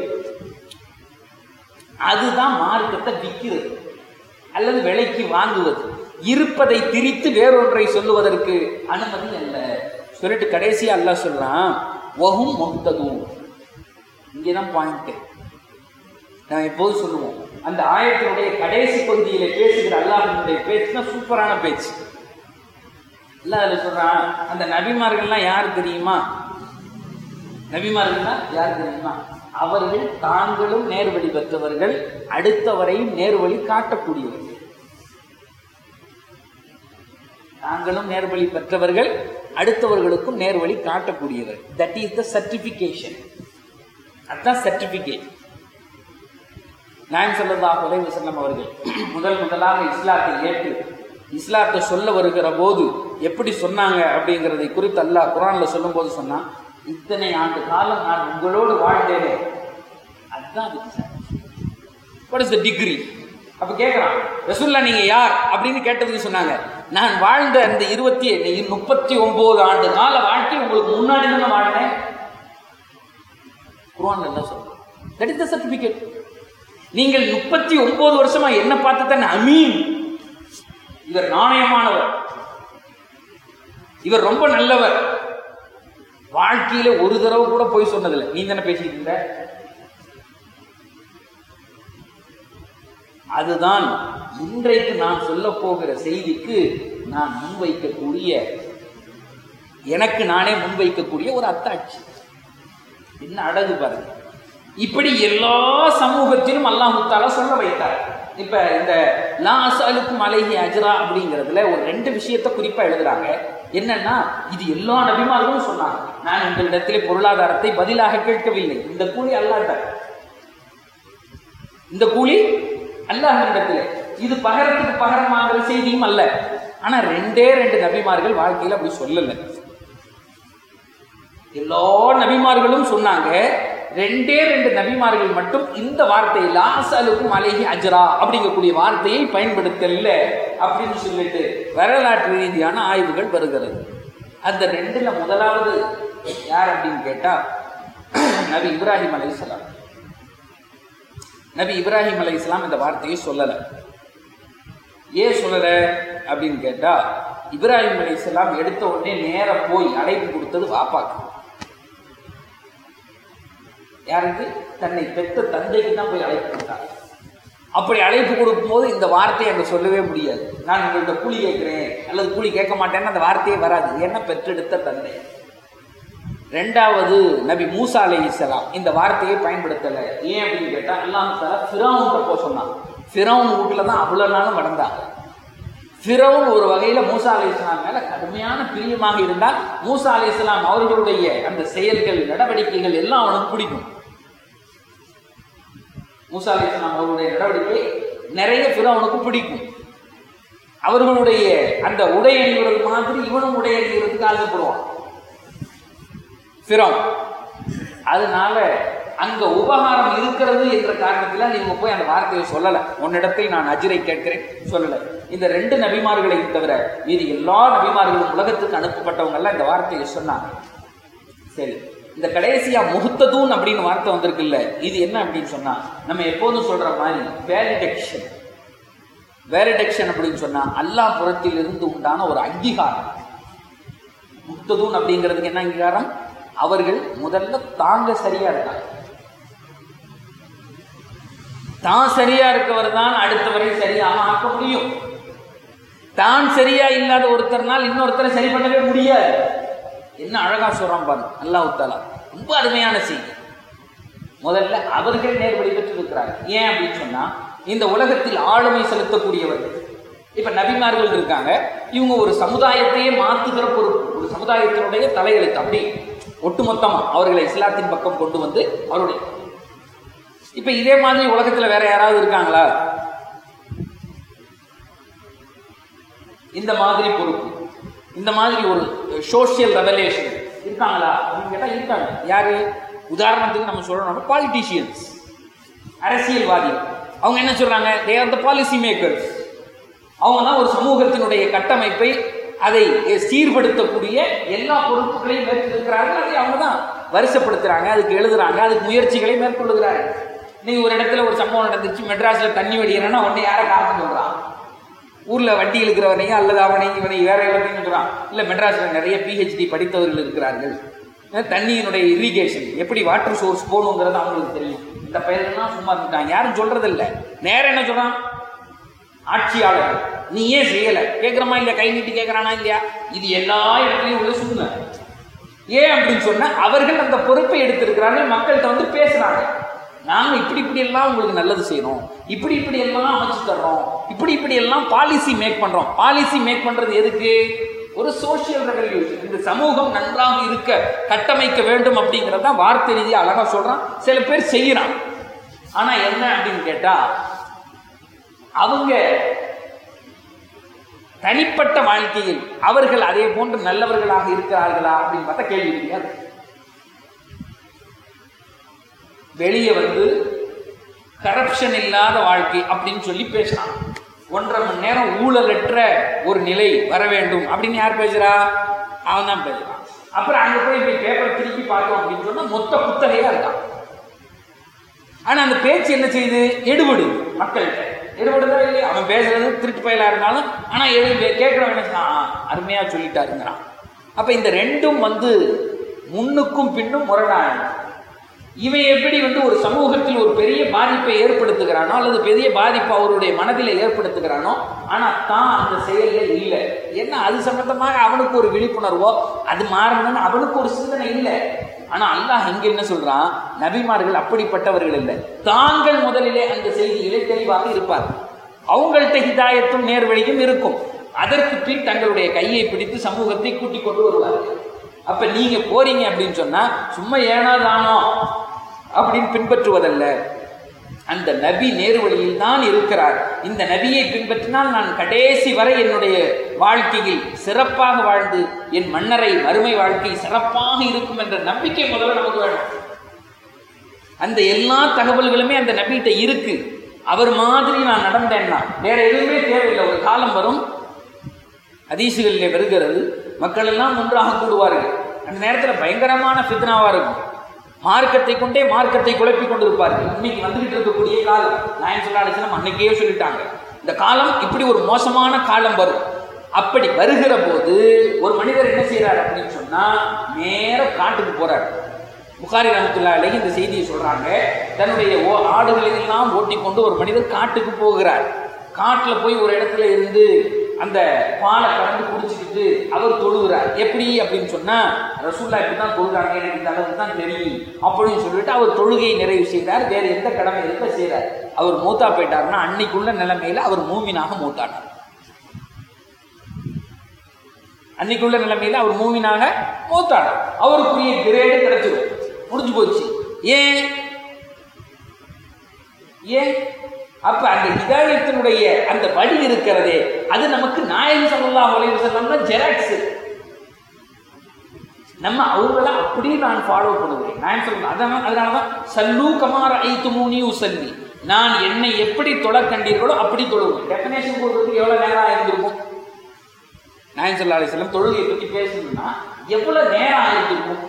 அதுதான் மார்க்கத்தை விற்கிறது அல்லது விலைக்கு வாங்குவது இருப்பதை திரித்து வேறொன்றை சொல்லுவதற்கு அனுமதி அல்ல சொல்லிட்டு கடைசியா அல்லாஹ் சொல்றான் வஹும் முஹ்ததூன் இங்கதான் பாயிண்ட் நான் எப்போதும் சொல்லுவோம் அந்த ஆயத்தினுடைய கடைசி பகுதியில பேசுகிற அல்லாஹினுடைய பேச்சுனா சூப்பரான பேச்சு அல்லாஹ் அதுல சொல்றான் அந்த நபிமார்கள்லாம் யார் தெரியுமா நபிமார்கள்னா யார் தெரியுமா அவர்கள் தாங்களும் நேர்வழி பெற்றவர்கள் அடுத்தவரையும் நேர்வழி காட்டக்கூடியவர்கள் தாங்களும் நேர்வழி பெற்றவர்கள் அடுத்தவர்களுக்கும் நேர்வழி காட்டக்கூடியவர் தட் இஸ் த சர்டிபிகேஷன் அதுதான் சர்டிபிகேட் நாயம் சொல்லதாக உதவி செல்லம் அவர்கள் முதல் முதலாக இஸ்லாத்தை ஏற்று இஸ்லாத்தை சொல்ல வருகிற போது எப்படி சொன்னாங்க அப்படிங்கிறதை குறித்து அல்லாஹ் குரான்ல சொல்லும்போது சொன்னா இத்தனை ஆண்டு காலம் நான் உங்களோடு வாழ்ந்தேனே அதுதான் அதுக்கு வாட் இஸ் த டிகிரி அப்ப கேட்கறான் ரசூல்லா நீங்க யார் அப்படின்னு கேட்டதுக்கு சொன்னாங்க நான் வாழ்ந்த அந்த இருபத்தி முப்பத்தி ஒன்பது ஆண்டு கால வாழ்க்கை உங்களுக்கு முன்னாடி தானே வாழ்ந்தேன் குர்ஆன்ல என்ன சொல்றோம் தட் இஸ் த சர்டிபிகேட் நீங்கள் முப்பத்தி ஒன்பது வருஷமா என்ன பார்த்து தான் அமீன் இவர் நாணயமானவர் இவர் ரொம்ப நல்லவர் வாழ்க்கையில ஒரு தடவை கூட போய் சொன்னதில்லை நீ தானே பேசிட்டு இருந்த அதுதான் இன்றைக்கு நான் சொல்ல போகிற செய்திக்கு நான் முன்வைக்கக்கூடிய எனக்கு நானே முன்வைக்கக்கூடிய ஒரு அத்தாட்சி என்ன அழகு பாருங்க இப்படி எல்லா சமூகத்திலும் அல்லாஹ் தாலா சொல்ல வைத்தார் இப்ப இந்த லா அசாலுக்கும் அலைஹி அஜ்ரா அப்படிங்கிறதுல ஒரு ரெண்டு விஷயத்த குறிப்பா எழுதுறாங்க என்னன்னா இது எல்லா நபிமார்களும் சொன்னாங்க நான் உங்களிடத்திலே பொருளாதாரத்தை பதிலாக கேட்கவில்லை இந்த கூலி அல்லாட்ட இந்த கூலி அல்லாஹ்விடத்திலே இது பகரத்துக்கு பகரமாகிற செய்தியும் அல்ல ஆனா ரெண்டே ரெண்டு நபிமார்கள் வாழ்க்கையில அப்படி சொல்லலை எல்லா நபிமார்களும் சொன்னாங்க ரெண்டே ரெண்டு நபிமார்கள் மட்டும் இந்த வார்த்தை லாசலுக்கும் அலேஹி அஜ்ரா அப்படிங்கக்கூடிய வார்த்தையை பயன்படுத்தல அப்படின்னு சொல்லிட்டு வரலாற்று ரீதியான ஆய்வுகள் வருகிறது அந்த ரெண்டுல முதலாவது யார் அப்படின்னு கேட்டா நபி இப்ராஹிம் அலைஹிஸ்ஸலாம் நபி இப்ராஹிம் அலைஹிஸ்ஸலாம் இந்த வார்த்தையை சொல்லலை ஏன் சொல்லல அப்படின்னு கேட்டா இப்ராஹிம் அலைஹிஸ்ஸலாம் எடுத்த உடனே நேரா போய் அழைப்பு கொடுத்தது வாப்பாக்கு யாருக்கு தன்னை பெற்ற தந்தைக்கு தான் போய் அழைப்பு கொடுத்தாங்க அப்படி அழைப்பு கொடுக்கும்போது இந்த வார்த்தையை அங்க சொல்லவே முடியாது நான் உங்கள்கிட்ட கூலி கேட்கிறேன் அல்லது கூலி கேட்க மாட்டேன்னு அந்த வார்த்தையே வராது ஏன்னா பெற்றெடுத்த தந்தை ரெண்டாவது நபி மூசா அலை இஸ்லாம் இந்த வார்த்தையை பயன்படுத்தலை ஏன் அப்படின்னு கேட்டா அல்லாஹ் தாலா ஃபிரௌன்கிட்ட போக சொன்னான் ஃபிரௌன் வீட்டில் தான் அவ்வளோ நாளும் வளர்ந்தாங்க ஃபிரௌன் ஒரு வகையில மூசா அலி இஸ்லாம் மேல கடுமையான பிரியமாக இருந்தால் மூசா அலி இஸ்லாம் அவர்களுடைய அந்த செயல்கள் நடவடிக்கைகள் எல்லாம் அவனுக்கு பிடிக்கும் மூசா அலி இஸ்லாம் அவர்களுடைய நடவடிக்கை நிறைய ஃபிரௌனுக்கு பிடிக்கும் அவர்களுடைய அந்த உடை அணிவது மாதிரி இவனும் உடை அணிகிறதுக்கு ஆசைப்படுவான் ஃபிரௌன் அதனால அங்க உபகாரம் இருக்கிறது என்ற காரணத்தினால் இவங்க போய் அந்த வார்த்தையை சொல்லல உன்னிடத்தில் நான் அஜிரை கேட்கிறேன் சொல்லல இந்த ரெண்டு நபிமார்களையும் தவிர மீதி எல்லா நபிமார்களும் உலகத்துக்கு அனுப்பப்பட்டவங்க எல்லாம் இந்த வார்த்தையை சொன்னாங்க சரி இந்த கடைசியா முகுத்ததூன் அப்படின்னு வார்த்தை வந்திருக்குல்ல இது என்ன அப்படின்னு சொன்னா நம்ம எப்போதும் சொல்ற மாதிரி வேலிடெக்ஷன் வேலிடெக்ஷன் அப்படின்னு சொன்னா அல்லாஹ் புறத்தில் இருந்து உண்டான ஒரு அங்கீகாரம் முக்ததூன் அப்படிங்கிறதுக்கு என்ன அங்கீகாரம் அவர்கள் முதல்ல தாங்க சரியா இருக்காங்க தான் சரியா இருக்கவர் தான் அடுத்தவரை சரியாக ஆக்க முடியும் தான் சரியா இல்லாத ஒருத்தர்னால் இன்னொருத்தரை சரி பண்ணவே முடியாது என்ன அழகா சொல்றான் பாருங்க அல்லாஹ் தாலா ரொம்ப அருமையான செய்தி முதல்ல அவர்கள் நேர்வழி பெற்று இருக்கிறார்கள் ஏன் அப்படின்னு சொன்னா இந்த உலகத்தில் ஆளுமை செலுத்தக்கூடியவர்கள் இப்ப நபிமார்கள் இருக்காங்க இவங்க ஒரு சமுதாயத்தையே மாத்துகிற பொறுப்பு ஒரு சமுதாயத்தினுடைய தலையெழுத்து அப்படி ஒட்டுமொத்தமா அவர்களை இஸ்லாத்தின் பக்கம் கொண்டு வந்து அவருடைய இப்ப இதே மாதிரி உலகத்துல வேற யாராவது இருக்காங்களா இந்த மாதிரி பொறுப்பு இந்த மாதிரி ஒரு சோசியல் ரெவலேஷன் இருக்காங்களா அப்படின்னு கேட்டா இருக்காங்க யாரு உதாரணத்துக்கு நம்ம சொல்லணும் பாலிட்டிஷியன்ஸ் அரசியல்வாதிகள் அவங்க என்ன சொல்றாங்க they are the policy makers அவங்க தான் ஒரு சமூகத்தினுடைய கட்டமைப்பை அதை சீர்படுத்தக்கூடிய எல்லா பொறுப்புகளையும் மேற்கொள்கிறார்கள் அதை அவங்க தான் வருஷப்படுத்துறாங்க அதுக்கு எழுதுறாங்க அதுக்கு முயற்சிகளை மேற்கொள்ளுகிறார்கள் நீங்க ஒரு இடத்துல ஒரு சம்பவம் நடந்துச்சு மெட்ராஸ்ல தண்ணி வடிகிறேன்னா உடனே யாரை காரணம் சொல்றான் ஊர்ல வண்டி இழுக்கிறவனையும் அல்லது அவனை இவனை வேற எல்லாத்தையும் சொல்றான் இல்ல மெட்ராஸ்ல நிறைய பிஹெச்டி படித்தவர்கள் இருக்கிறார்கள் தண்ணியினுடைய இரிகேஷன் எப்படி வாட்டர் சோர்ஸ் போகணுங்கிறது அவங்களுக்கு தெரியும் இந்த பயிரெல்லாம் சும்மா இருந்துட்டாங்க யாரும் சொல்றது இல்ல நேரம் என்ன சொல்றான் ஆட்சியாளர்கள் நீ ஏன் செய்யல கேட்கிறமா இல்லையா கை நீட்டி கேட்கறானா இல்லையா இது எல்லா இடத்துலயும் உள்ள சூழ்நிலை ஏன் அப்படின்னு சொன்னா அவர்கள் அந்த பொறுப்பை எடுத்திருக்கிறார்கள் மக்கள்கிட்ட வந்து பேசுறாங்க நாங்க இப்படி இப்படி எல்லாம் உங்களுக்கு நல்லது செய்யறோம் இப்படி இப்படி எல்லாம் அமைச்சு தர்றோம் இப்படி இப்படி எல்லாம் பாலிசி மேக் பண்றோம் பாலிசி மேக் பண்றது எதுக்கு ஒரு சோசியல் ரெவல்யூஷன் இந்த சமூகம் நன்றாக இருக்க கட்டமைக்க வேண்டும் அப்படிங்கறத வார்த்தை ரீதியா அழகா சொல்றான் சில பேர் செய்யறான் ஆனா என்ன அப்படின்னு கேட்டா அவங்க தனிப்பட்ட வாழ்க்கையில் அவர்கள் அதே போன்று நல்லவர்களாக இருக்கிறார்களா அப்படின்னு பார்த்தா கேள்வி கிடையாது வெளியே வந்து கரப்ஷன் இல்லாத வாழ்க்கை அப்படின்னு சொல்லி பேசுறான் ஒன்றரை மணி நேரம் ஊழலற்ற ஒரு நிலை வர வேண்டும் அப்படின்னு யார் பேசுறா அவன் தான் பேசுறான் அப்புறம் அங்க போய் போய் பேப்பர் திருப்பி பார்த்தோம் அப்படின்னு சொன்னா மொத்த குத்தகையா இருக்கான் ஆனா அந்த பேச்சு என்ன செய்யுது எடுபடு மக்கள்கிட்ட எடுபடுதா இல்லையா அவன் பேசுறது திருட்டு பயலா இருந்தாலும் ஆனா எது கேட்கிறவன் என்ன சொன்னான் அருமையா சொல்லிட்டாருங்கிறான் அப்ப இந்த ரெண்டும் வந்து முன்னுக்கும் பின்னும் முரணான இவன் எப்படி வந்து ஒரு சமூகத்தில் ஒரு பெரிய பாதிப்பை ஏற்படுத்துகிறானோ அல்லது பெரிய பாதிப்பு அவருடைய மனதில் ஏற்படுத்துகிறானோ ஆனா தான் அந்த செயல்ல இல்லை என்ன அது சம்பந்தமாக அவனுக்கு ஒரு விழிப்புணர்வோ அது மாறணும்னு அவனுக்கு ஒரு சிந்தனை இல்லை ஆனா அல்லாஹ் இங்க என்ன சொல்றான் நபிமார்கள் அப்படிப்பட்டவர்கள் இல்லை தாங்கள் முதலிலே அந்த செய்திகளை தெளிவாக இருப்பார்கள் அவங்கள்ட்ட ஹிதாயத்தும் நேர்வழியும் இருக்கும் அதற்கு பின் தங்களுடைய கையை பிடித்து சமூகத்தை கூட்டிக் கொண்டு வருவார்கள் அப்ப நீங்க போறீங்க அப்படின்னு சொன்னா சும்மா ஏனாதானோ அப்படின்னு பின்பற்றுவதல்ல அந்த நபி நேர்வழியில் தான் இருக்கிறார் இந்த நபியை பின்பற்றினால் நான் கடைசி வரை என்னுடைய வாழ்க்கையில் சிறப்பாக வாழ்ந்து என் மன்னரை மறுமை வாழ்க்கை சிறப்பாக இருக்கும் என்ற நம்பிக்கை முதல்ல நமக்கு வேணும் அந்த எல்லா தகவல்களுமே அந்த நபிகிட்ட இருக்கு அவர் மாதிரி நான் நடந்தேன்னா வேற எதுவுமே தேவையில்லை ஒரு காலம் வரும் அதீசுகளிலே வருகிறது மக்கள் எல்லாம் ஒன்றாக கூடுவார்கள் அந்த நேரத்தில் பயங்கரமான ஃபித்னாவா இருக்கும் மார்க்கத்தை கொண்டே மார்க்கத்தை குழப்பி கொண்டு இருப்பார்கள் இன்னைக்கு வந்துகிட்டு இருக்கக்கூடிய காலம் நான் சொல்ல அடிச்சு அன்னைக்கே சொல்லிட்டாங்க இந்த காலம் இப்படி ஒரு மோசமான காலம் வரும் அப்படி வருகிற போது ஒரு மனிதர் என்ன செய்யறாரு அப்படின்னு சொன்னா நேர காட்டுக்கு போறாரு புகாரி ரஹமத்துல்லா அலைஹி இந்த செய்தியை சொல்றாங்க தன்னுடைய ஓ ஆடுகளை எல்லாம் ஓட்டி கொண்டு ஒரு மனிதர் காட்டுக்கு போகிறார் காட்டுல போய் ஒரு இடத்துல இருந்து அந்த பாலை கலந்து குடிச்சுக்கிட்டு அவர் தொழுகிறார் எப்படி அப்படின்னு சொன்னா ரசூல்லா இப்படி தான் தொழுகிறாங்க எனக்கு இந்த அளவுக்கு தான் தெரியும் அப்படின்னு சொல்லிட்டு அவர் தொழுகையை நிறைவு செய்கிறார் வேற எந்த கடமை இருக்க செய்கிறார் அவர் மூத்தா போயிட்டாருன்னா அன்னைக்குள்ள நிலைமையில அவர் மூமினாக மூத்தானார் அன்னைக்குள்ள நிலைமையில அவர் மூவினாக மூத்தார் அவருக்குரிய கிரேடு கிடைச்சிடும் முடிஞ்சு போச்சு ஏன் ஏன் அப்ப அந்த ஹிதாயத்தினுடைய அந்த வழி இருக்கிறதே அது நமக்கு நாயகம் ஸல்லல்லாஹு அலைஹி வஸல்லம் ஜெராக்ஸ் நம்ம அவங்கள அப்படியே நான் ஃபாலோ பண்ணுவேன் நான் சொல்லுவேன் அதான் அதனால தான் சல்லு கமார ஐத்து மூனி உசல்லி நான் என்னை எப்படி தொழ கண்டீர்களோ அப்படி தொழுவேன் டெஃபினேஷன் கொடுக்கறதுக்கு எவ்வளவு நேரம் ஆயிருந்திருக்கும் நாயன் சல்லா அலிஸ்லாம் தொழுகையை பத்தி பேசணும்னா எவ்வளவு நேரம் ஆயிருந்திருக்கும்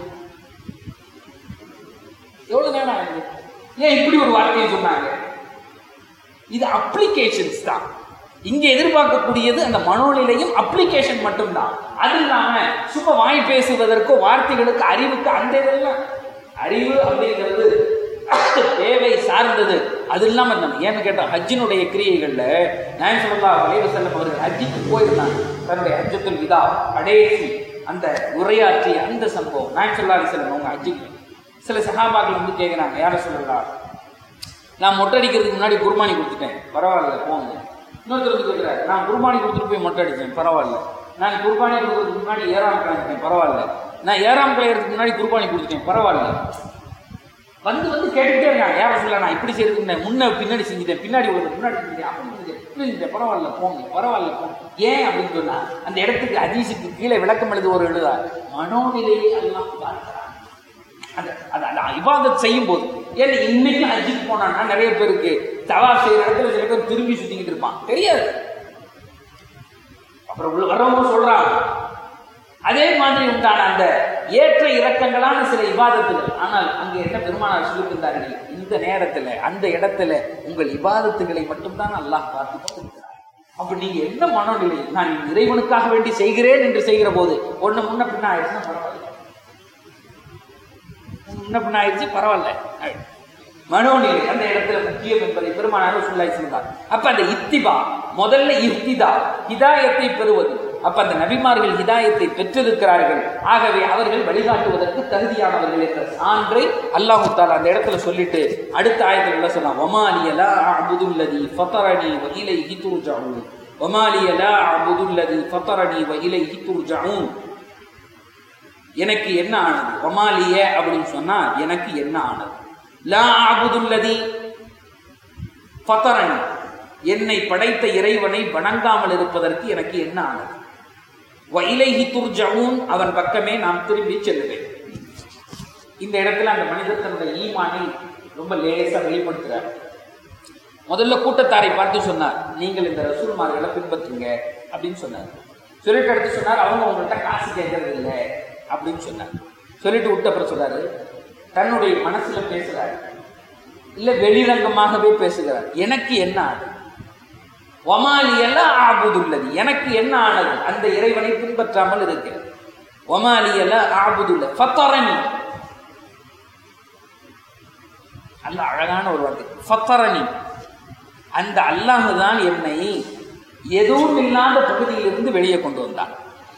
எவ்வளவு நேரம் ஆயிருந்திருக்கும் ஏன் இப்படி ஒரு வார்த்தையை சொன்னாங்க இது அப்ளிகேஷன்ஸ் தான் இங்க எதிர்பார்க்கக்கூடியது அந்த மனோநிலையும் அப்ளிகேஷன் மட்டும்தான் அது இல்லாம சும்மா வாய் பேசுவதற்கோ வார்த்தைகளுக்கு அறிவுக்கு அந்த இதெல்லாம் அறிவு அப்படிங்கிறது தேவை சார்ந்தது அது இல்லாம இருந்தாங்க ஏன்னு கேட்டா ஹஜ்ஜினுடைய கிரியைகள்ல நான் சொல்லா வளைவு செல்லம் அவர்கள் ஹஜ்ஜிக்கு போயிருந்தாங்க தன்னுடைய ஹஜ்ஜத்துல் விதா கடைசி அந்த உரையாற்றிய அந்த சம்பவம் நான் சொல்லா செல்லம் அவங்க ஹஜ்ஜிக்கு சில சகாபாக்கள் வந்து கேட்குறாங்க யார சொல்லலாம் நான் மொட்டை அடிக்கிறதுக்கு முன்னாடி குர்பானி கொடுத்துட்டேன் பரவாயில்ல போங்க இன்னொருத்தர் வந்து கேட்குறாரு நான் குர்பானி கொடுத்துட்டு போய் மொட்டை அடித்தேன் பரவாயில்ல நான் குர்பானி கொடுக்கறதுக்கு முன்னாடி ஏறாம் கலைஞ்சிட்டேன் பரவாயில்ல நான் ஏறாம் கலையறதுக்கு முன்னாடி குர்பானி கொடுத்துட்டேன் பரவாயில்ல வந்து வந்து கேட்டுக்கிட்டே இருக்காங்க யார சொல்ல நான் இப்படி செய்யறதுக்கு முன்ன பின்னாடி செஞ்சுட்டேன் பின்னாடி உள்ளது முன்னாடி செஞ்சுட்டேன் அப்படி செஞ்சேன் இப்படி செஞ்சேன் பரவாயில்ல போங்க பரவாயில்ல போங்க ஏன் அப்படின்னு சொன்னா அந்த இடத்துக்கு அதீசுக்கு கீழே விளக்கம் எழுதுவோர் எழுதா மனோநிலையை எல்லாம் பார்க்கிறாங்க அந்த அந்த அந்த இபாதத் செய்யும் போது ஏன்னா இன்னைக்கு ஹஜ்ஜுக்கு போனான்னா நிறைய பேருக்கு தவா செய்யற இடத்துல சில பேர் திரும்பி சுத்திக்கிட்டு இருப்பான் தெரியாது அப்புறம் உள்ள வர்றவங்க சொல்றாங்க அதே மாதிரி உண்டான அந்த ஏற்ற இறக்கங்களான சில இபாதத்துகள் ஆனால் அங்க என்ன பெருமானார் சொல்லியிருந்தார்கள் இந்த நேரத்துல அந்த இடத்துல உங்கள் இபாதத்துகளை மட்டும்தான் அல்லாஹ் பார்த்து கொண்டிருக்கிறார் அப்ப நீங்க என்ன மனநிலை நான் இறைவனுக்காக வேண்டி செய்கிறேன் என்று செய்கிற போது ஒண்ணு முன்ன பின்ன ஆயிடுச்சுன்னா பரவாயில்ல முன்ன பின்ன ஆயிடுச்சு பரவாயில்ல மனோநிலை அந்த இடத்துல முக்கியம் என்பதை பெருமானார் சொல்லாய் சொன்னார் அப்ப அந்த இத்திபா முதல்ல இஃப்திதா ஹிதாயத்தை பெறுவது அப்ப அந்த நபிமார்கள் ஹிதாயத்தை பெற்றிருக்கிறார்கள் ஆகவே அவர்கள் வழிகாட்டுவதற்கு தகுதியானவர்கள் என்ற சான்றை அல்லாஹு தாலா அந்த இடத்துல சொல்லிட்டு அடுத்த ஆயத்தில் என்ன சொன்னா ஒமாலியலா அபுதுல்லதி ஃபத்தரணி வகிலை ஹித்துர்ஜாவும் ஒமாலியலா அபுதுல்லதி ஃபத்தரணி வகிலை ஹித்துர்ஜாவும் எனக்கு என்ன ஆனது ஒமாலிய அப்படின்னு சொன்னா எனக்கு என்ன ஆனது லா அபுதுல்லதி ஃபத்தரணி என்னை படைத்த இறைவனை வணங்காமல் இருப்பதற்கு எனக்கு என்ன ஆனது வயிலைஹி துர்ஜவுன் அவன் பக்கமே நாம் திரும்பி செல்லுவேன் இந்த இடத்துல அந்த மனிதர் தன்னுடைய ஈமானை ரொம்ப லேசா வெளிப்படுத்துறார் முதல்ல கூட்டத்தாரை பார்த்து சொன்னார் நீங்கள் இந்த ரசூல்மார்களை பின்பற்றுங்க அப்படின்னு சொன்னார் சொல்லிட்டு அடுத்து சொன்னார் அவங்க உங்கள்கிட்ட காசு கேட்கறது இல்லை அப்படின்னு சொன்னார் சொல்லிட்டு விட்டு அப்புறம் சொல்றாரு தன்னுடைய மனசுல பேசுறாரு இல்ல வெளிரங்கமாகவே பேசுகிறார் எனக்கு என்ன ஆனது ஒமாலியெல்லாம் ஆபுதுள்ளது எனக்கு என்ன ஆனது அந்த இறைவனை பின்பற்றாமல் இருக்கிறது ஒமாலியல ஆபுதுல்ல ஃபத்தரணி அல்ல அழகான ஒரு வார்த்தை ஃபத்தரணி அந்த அல்லாஹ் தான் என்னை எதுவும் இல்லாத பகுதியிலிருந்து வெளியே கொண்டு வந்தான்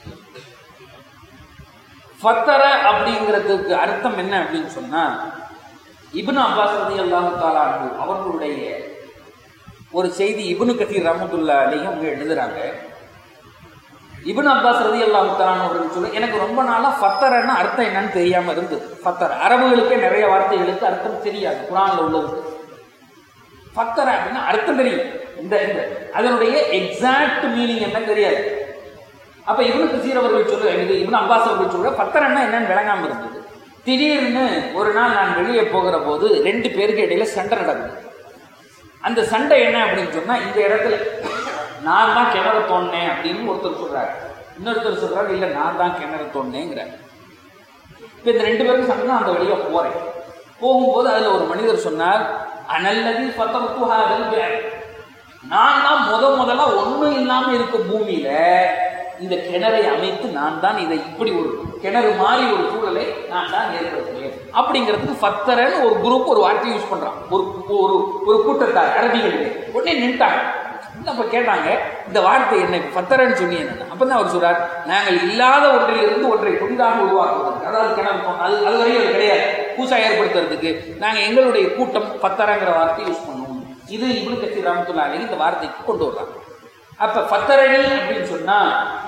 ஃபத்தர அப்படிங்கிறதுக்கு அர்த்தம் என்ன அப்படின்னு சொன்னா இப்னு அப்பாஸ் ரதி அல்லாஹு தாலா அவர்களுடைய ஒரு செய்தி இப்னு கதீர் ரஹமத்துல்லா அலையும் அவங்க எழுதுறாங்க இப்னு அப்பாஸ் ரதி அல்லாஹு தாலான்னு அவர்கள் சொல்ல எனக்கு ரொம்ப நாளா ஃபத்தரன்னு அர்த்தம் என்னன்னு தெரியாம இருந்தது ஃபத்தர் அரபுகளுக்கே நிறைய வார்த்தைகளுக்கு அர்த்தம் தெரியாது குரான்ல உள்ளது ஃபத்தர அப்படின்னா அர்த்தம் தெரியும் இந்த இந்த அதனுடைய எக்ஸாக்ட் மீனிங் என்ன தெரியாது அப்ப இவனு கசீர் அவர்கள் சொல்ல இது இவனு அப்பாஸ் அவர்கள் சொல்ற பத்தரன்னா என்னன்னு விளங்காம இருந்தது திடீர்னு ஒரு நாள் நான் வெளியே போகிற போது ரெண்டு பேருக்கு இடையில சண்டை நடக்குது அந்த சண்டை என்ன அப்படின்னு சொன்னா இந்த இடத்துல நான் தான் கிணறு தோண்டினேன் அப்படின்னு ஒருத்தர் சொல்றாரு இன்னொருத்தர் சொல்றாரு இல்ல நான் தான் கிணறு தோண்டினேங்கிறார் இப்ப இந்த ரெண்டு பேரும் சண்டை நான் அந்த வழியா போறேன் போகும்போது அதுல ஒரு மனிதர் சொன்னார் அனல்லதி பத்தமத்துஹாதல் நான் தான் முத முதல்ல ஒண்ணும் இல்லாம இருக்க பூமியில இந்த கிணறை அமைத்து நான் தான் இதை இப்படி ஒரு கிணறு மாதிரி ஒரு சூழலை நான் தான் ஏற்படுத்துவேன் அப்படிங்கிறதுக்கு ஃபத்தரன்னு ஒரு குரூப் ஒரு வார்த்தை யூஸ் பண்றான் ஒரு ஒரு ஒரு கூட்டத்தார் அரபிகளிலே உடனே நின்ட்டாங்க அப்ப கேட்டாங்க இந்த வார்த்தை என்ன ஃபத்தரன்னு சொன்னி என்ன அப்பதான் அவர் சொல்றார் நாங்கள் இல்லாத ஒன்றில் இருந்து ஒன்றை புதிதாக உருவாக்குவதற்கு அதாவது கிணறு தோண்ட- அது அது வரையும் அது கிடையாது பூசா ஏற்படுத்துறதுக்கு நாங்க எங்களுடைய கூட்டம் பத்தரங்கிற வார்த்தை யூஸ் பண்ணுவோம் இது இப்னு கத்தீர் ரஹ்மத்துல்லாஹி அலைஹி இந்த வார்த்தைக்கு கொண்டு வர்றாங்க அப்ப பத்தரணி அப்படின்னு சொன்னா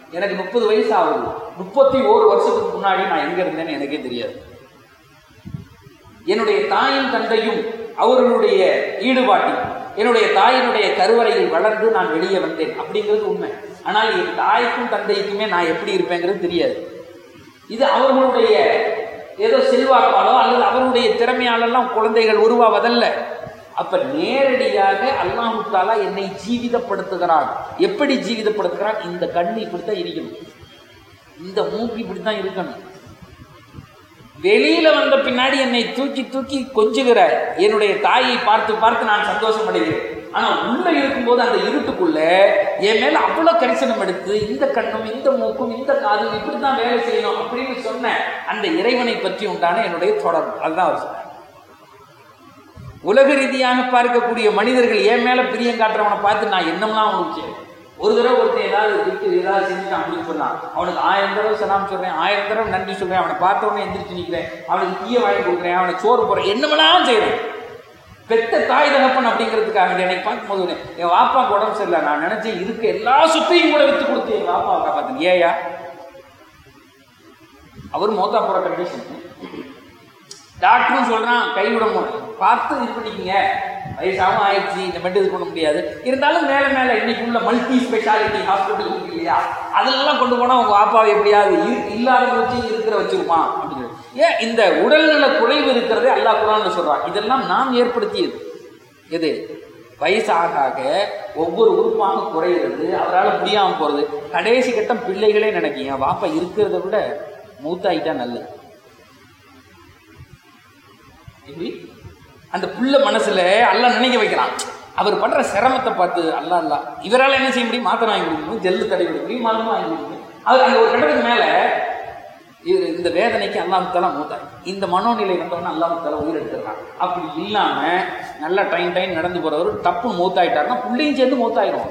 எனக்கு முப்பது வயசு ஆகுது முப்பத்தி ஓரு வருஷத்துக்கு முன்னாடி நான் எங்க இருந்தேன்னு எனக்கே தெரியாது என்னுடைய தாயும் தந்தையும் அவர்களுடைய ஈடுபாட்டில் என்னுடைய தாயினுடைய கருவறையில் வளர்ந்து நான் வெளியே வந்தேன் அப்படிங்கிறது உண்மை ஆனால் என் தாய்க்கும் தந்தைக்குமே நான் எப்படி இருப்பேங்கிறது தெரியாது இது அவர்களுடைய ஏதோ செல்வாக்காலோ அல்லது அவருடைய திறமையாலெல்லாம் குழந்தைகள் உருவாவதல்ல அப்ப நேரடியாக அல்லாஹு தாலா என்னை ஜீவிதப்படுத்துகிறான் எப்படி ஜீவிதப்படுத்துகிறான் இந்த கண்ணு இப்படித்தான் இருக்கணும் இந்த மூக்கு இப்படித்தான் இருக்கணும் வெளியில வந்த பின்னாடி என்னை தூக்கி தூக்கி கொஞ்சுகிற என்னுடைய தாயை பார்த்து பார்த்து நான் சந்தோஷம் அடைகிறேன் ஆனா உள்ள இருக்கும்போது அந்த இருட்டுக்குள்ள என் மேல அவ்வளவு கரிசனம் எடுத்து இந்த கண்ணும் இந்த மூக்கும் இந்த காதும் இப்படித்தான் வேலை செய்யணும் அப்படின்னு சொன்ன அந்த இறைவனை பற்றி உண்டான என்னுடைய தொடர்பு அதுதான் அவர் சொன்னார் உலக ரீதியாக பார்க்கக்கூடிய மனிதர்கள் என் மேல பிரியம் காட்டுறவனை பார்த்து நான் என்னம்லாம் அவனுக்கு செய்வேன். ஒரு தடவை ஒருத்தன் ஏதாவது திட்டு ஏதாவது செஞ்சுட்டான் அப்படின்னு சொன்னான் அவனுக்கு ஆயிரம் தடவை சலாம் சொல்றேன் ஆயிரம் தடவை நன்றி சொல்றேன் அவனை பார்த்த உடனே எந்திரிச்சு நிற்கிறேன் அவனுக்கு தீய வாங்கி கொடுக்குறேன் அவனை சோறு போறேன் என்னமெல்லாம் செய்றேன் பெத்த தாய் தகப்பன் அப்படிங்கிறதுக்காக வேண்டி எனக்கு பார்க்கும்போது என் வாப்பாக்கு உடம்பு சரியில்லை நான் நினைச்சேன் இருக்க எல்லா சொத்தையும் கூட வித்து கொடுத்து என் வாப்பாவை காப்பாத்தேன் ஏயா அவர் மோத்தா போற கண்டிஷன் டாக்டரும் சொல்றான் கைவிடணும் பார்த்து இது பண்ணிக்கங்க வயசாகவும் ஆயிடுச்சு இந்த மட்டும் இது பண்ண முடியாது இருந்தாலும் மேல மேல இன்னைக்கு உள்ள மல்டி ஸ்பெஷாலிட்டி ஹாஸ்பிட்டல் இருக்கு இல்லையா அதெல்லாம் கொண்டு போனா உங்க அப்பாவை எப்படியாவது இரு- இல்லாத வச்சு இருக்கிற வச்சிருப்பான் அப்படின்னு ஏன் இந்த உடல்நல குறைவு இருக்கிறதே அல்லாஹ் குரான்ல சொல்றான் இதெல்லாம் நாம் ஏற்படுத்தியது எது வயசு ஆக ஆக ஒவ்வொரு உறுப்பாக குறையிறது அவரால் முடியாம போறது கடைசி கட்டம் பிள்ளைகளே நினைக்கும் என் வாப்பா இருக்கிறத விட மூத்தாயிட்டா நல்லது எப்படி அந்த புள்ள மனசுல அல்லாஹ் நினைக்க வைக்கிறான் அவர் பண்ற சிரமத்தை பார்த்து அல்லா அல்லா இவரால் என்ன செய்ய முடியும் மாத்திரை வாங்கி கொடுக்க முடியும் ஜெல்லு தடவி கொடுக்க முடியும் மருந்து வாங்கி கொடுக்க முடியும் அவர் அந்த ஒரு கட்டத்துக்கு மேல இது இந்த வேதனைக்கு அல்லாஹ் மூத்தாய் இந்த மனோநிலை வந்தவொடனே அல்லாஹ் தலா உயிர் எடுத்துடுறான் அப்படி இல்லாம நல்லா டைம் டைம் நடந்து போறவர் டப்புன்னு மூத்தாயிட்டாருன்னா புள்ளையும் சேர்ந்து மூத்தாயிரும்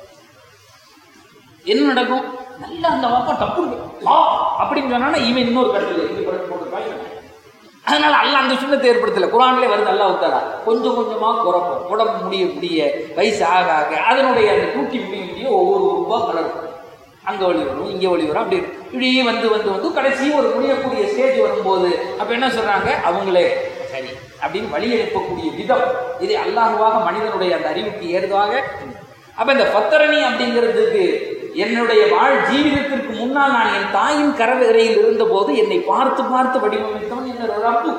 என்ன நடக்கும் நல்லா அந்த வாப்பா டப்புன்னு ஆ அப்படின்னு சொன்னா இவன் இன்னொரு கட்டத்தில் இப்படி படுத்து போட்டுருப்பான் இவன். அதனால அல்லாஹ் அந்த சுண்ணத்தை ஏற்படுத்தல குரான்லே வருது அல்லாஹ் உத்தாரா கொஞ்சம் கொஞ்சமா குறைப்போம் உடம்பு முடிய முடிய வயசு ஆக ஆக அதனுடைய அந்த கூட்டி முடிய முடிய ஒவ்வொரு உறுப்பா வளரும் அங்க வழி வரும் இங்க வழி வரும் அப்படி இப்படி வந்து வந்து வந்து கடைசி ஒரு முடியக்கூடிய ஸ்டேஜ் வரும்போது அப்ப என்ன சொல்றாங்க அவங்களே சரி அப்படின்னு வழி எழுப்பக்கூடிய விதம் இது அல்லாஹுவாக மனிதனுடைய அந்த அறிவுக்கு ஏறுதாக அப்ப இந்த பத்தரணி அப்படிங்கிறதுக்கு என்னுடைய வாழ் ஜீவிதத்திற்கு முன்னால் நான் என் தாயின் கரவறையில் இருந்தபோது என்னை பார்த்து பார்த்து வடிவமைத்தவன் என்னோட ரப்பு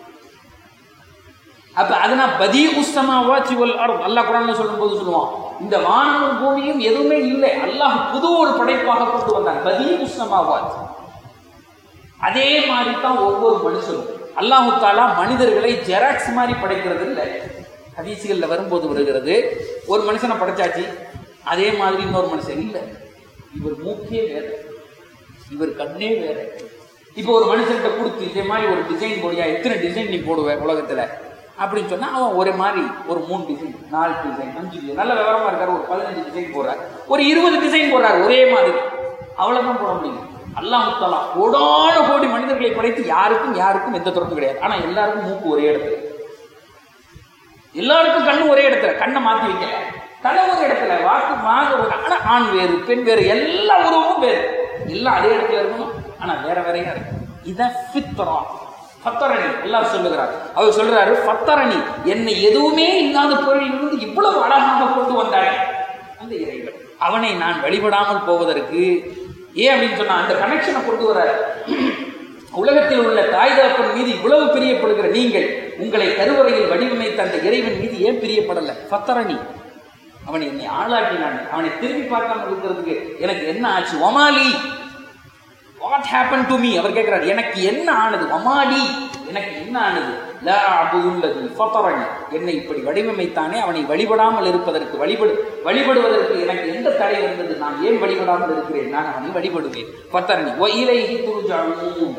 அப்ப அதனா பதி உஸ்தமாவா சிவல் அல்லாஹ் குரான்ல சொல்லும்போது சொல்லுவான் இந்த வானமும் பூமியும் எதுவுமே இல்லை அல்லாஹ் புது ஒரு படைப்பாக கொண்டு வந்தான் பதி உஸ்தமாவா அதே மாதிரி தான் ஒவ்வொரு மனுஷனும் அல்லாஹு தாலா மனிதர்களை ஜெராக்ஸ் மாதிரி படைக்கிறது இல்லை ஹதீசுகளில் வரும்போது வருகிறது ஒரு மனுஷனை படைச்சாச்சு அதே மாதிரி இன்னொரு மனுஷன் இல்லை இவர் மூக்கே வேற இவர் கண்ணே வேற இப்போ ஒரு மனுஷன்கிட்ட கொடுத்து இதே மாதிரி ஒரு டிசைன் போடியா எத்தனை டிசைன் நீ போடுவ உலகத்துல அப்படின்னு சொன்னா அவன் ஒரு மாதிரி ஒரு மூணு டிசைன் நாலு டிசைன் அஞ்சு டிசைன் நல்ல விவரமா இருக்காரு ஒரு பதினஞ்சு டிசைன் போடுறாரு ஒரு இருபது டிசைன் போடுறாரு ஒரே மாதிரி அவ்வளவுதான் போட முடியும் அல்லாஹ் முத்தலா கோடான கோடி மனிதர்களை படைத்து யாருக்கும் யாருக்கும் எந்த தொடர்பும் கிடையாது ஆனா எல்லாருக்கும் மூக்கு ஒரே இடத்துல எல்லாருக்கும் கண்ணு ஒரே இடத்துல கண்ணை மாத்தி வைக்கல தலை ஒரு இடத்துல வாக்கு மாக ஒரு ஆனா ஆண் வேறு பெண் வேறு எல்லா உருவமும் வேறு எல்லாம் அதே இடத்துல இருக்கணும் ஆனா வேற வேறையா இருக்கு இதான் ஃபித்ரா ஃபத்தரணி எல்லாம் சொல்லுகிறார் அவர் சொல்றாரு ஃபத்தரணி என்னை எதுவுமே இல்லாத பொருளிலிருந்து இவ்வளவு அழகாக கொண்டு வந்தானே அந்த இறைவன் அவனை நான் வழிபடாமல் போவதற்கு ஏன் அப்படின்னு சொன்னா அந்த கனெக்ஷனை கொண்டு வர்றாரு உலகத்தில் உள்ள தாய் தகப்பன் மீது இவ்வளவு பிரியப்படுகிற நீங்கள் உங்களை கருவறையில் வடிவமைத்த அந்த இறைவன் மீது ஏன் பிரியப்படல ஃபத்தரணி அவன் என்னை ஆளாக்கினான் அவனை திரும்பி பார்க்காம இருக்கிறதுக்கு எனக்கு என்ன ஆச்சு ஒமாலி வாட் ஹேப்பன் டு மீ அவர் கேட்கிறார் எனக்கு என்ன ஆனது ஒமாலி எனக்கு என்ன ஆனது லா அபுல்லது ஃபத்தரணி என்னை இப்படி வடிவமைத்தானே அவனை வழிபடாமல் இருப்பதற்கு வழிபடு வழிபடுவதற்கு எனக்கு எந்த தடை வந்தது நான் ஏன் வழிபடாமல் இருக்கிறேன் நான் அவனை வழிபடுவேன் ஃபத்தரணி ஒ இலைஹி துருஜாவும்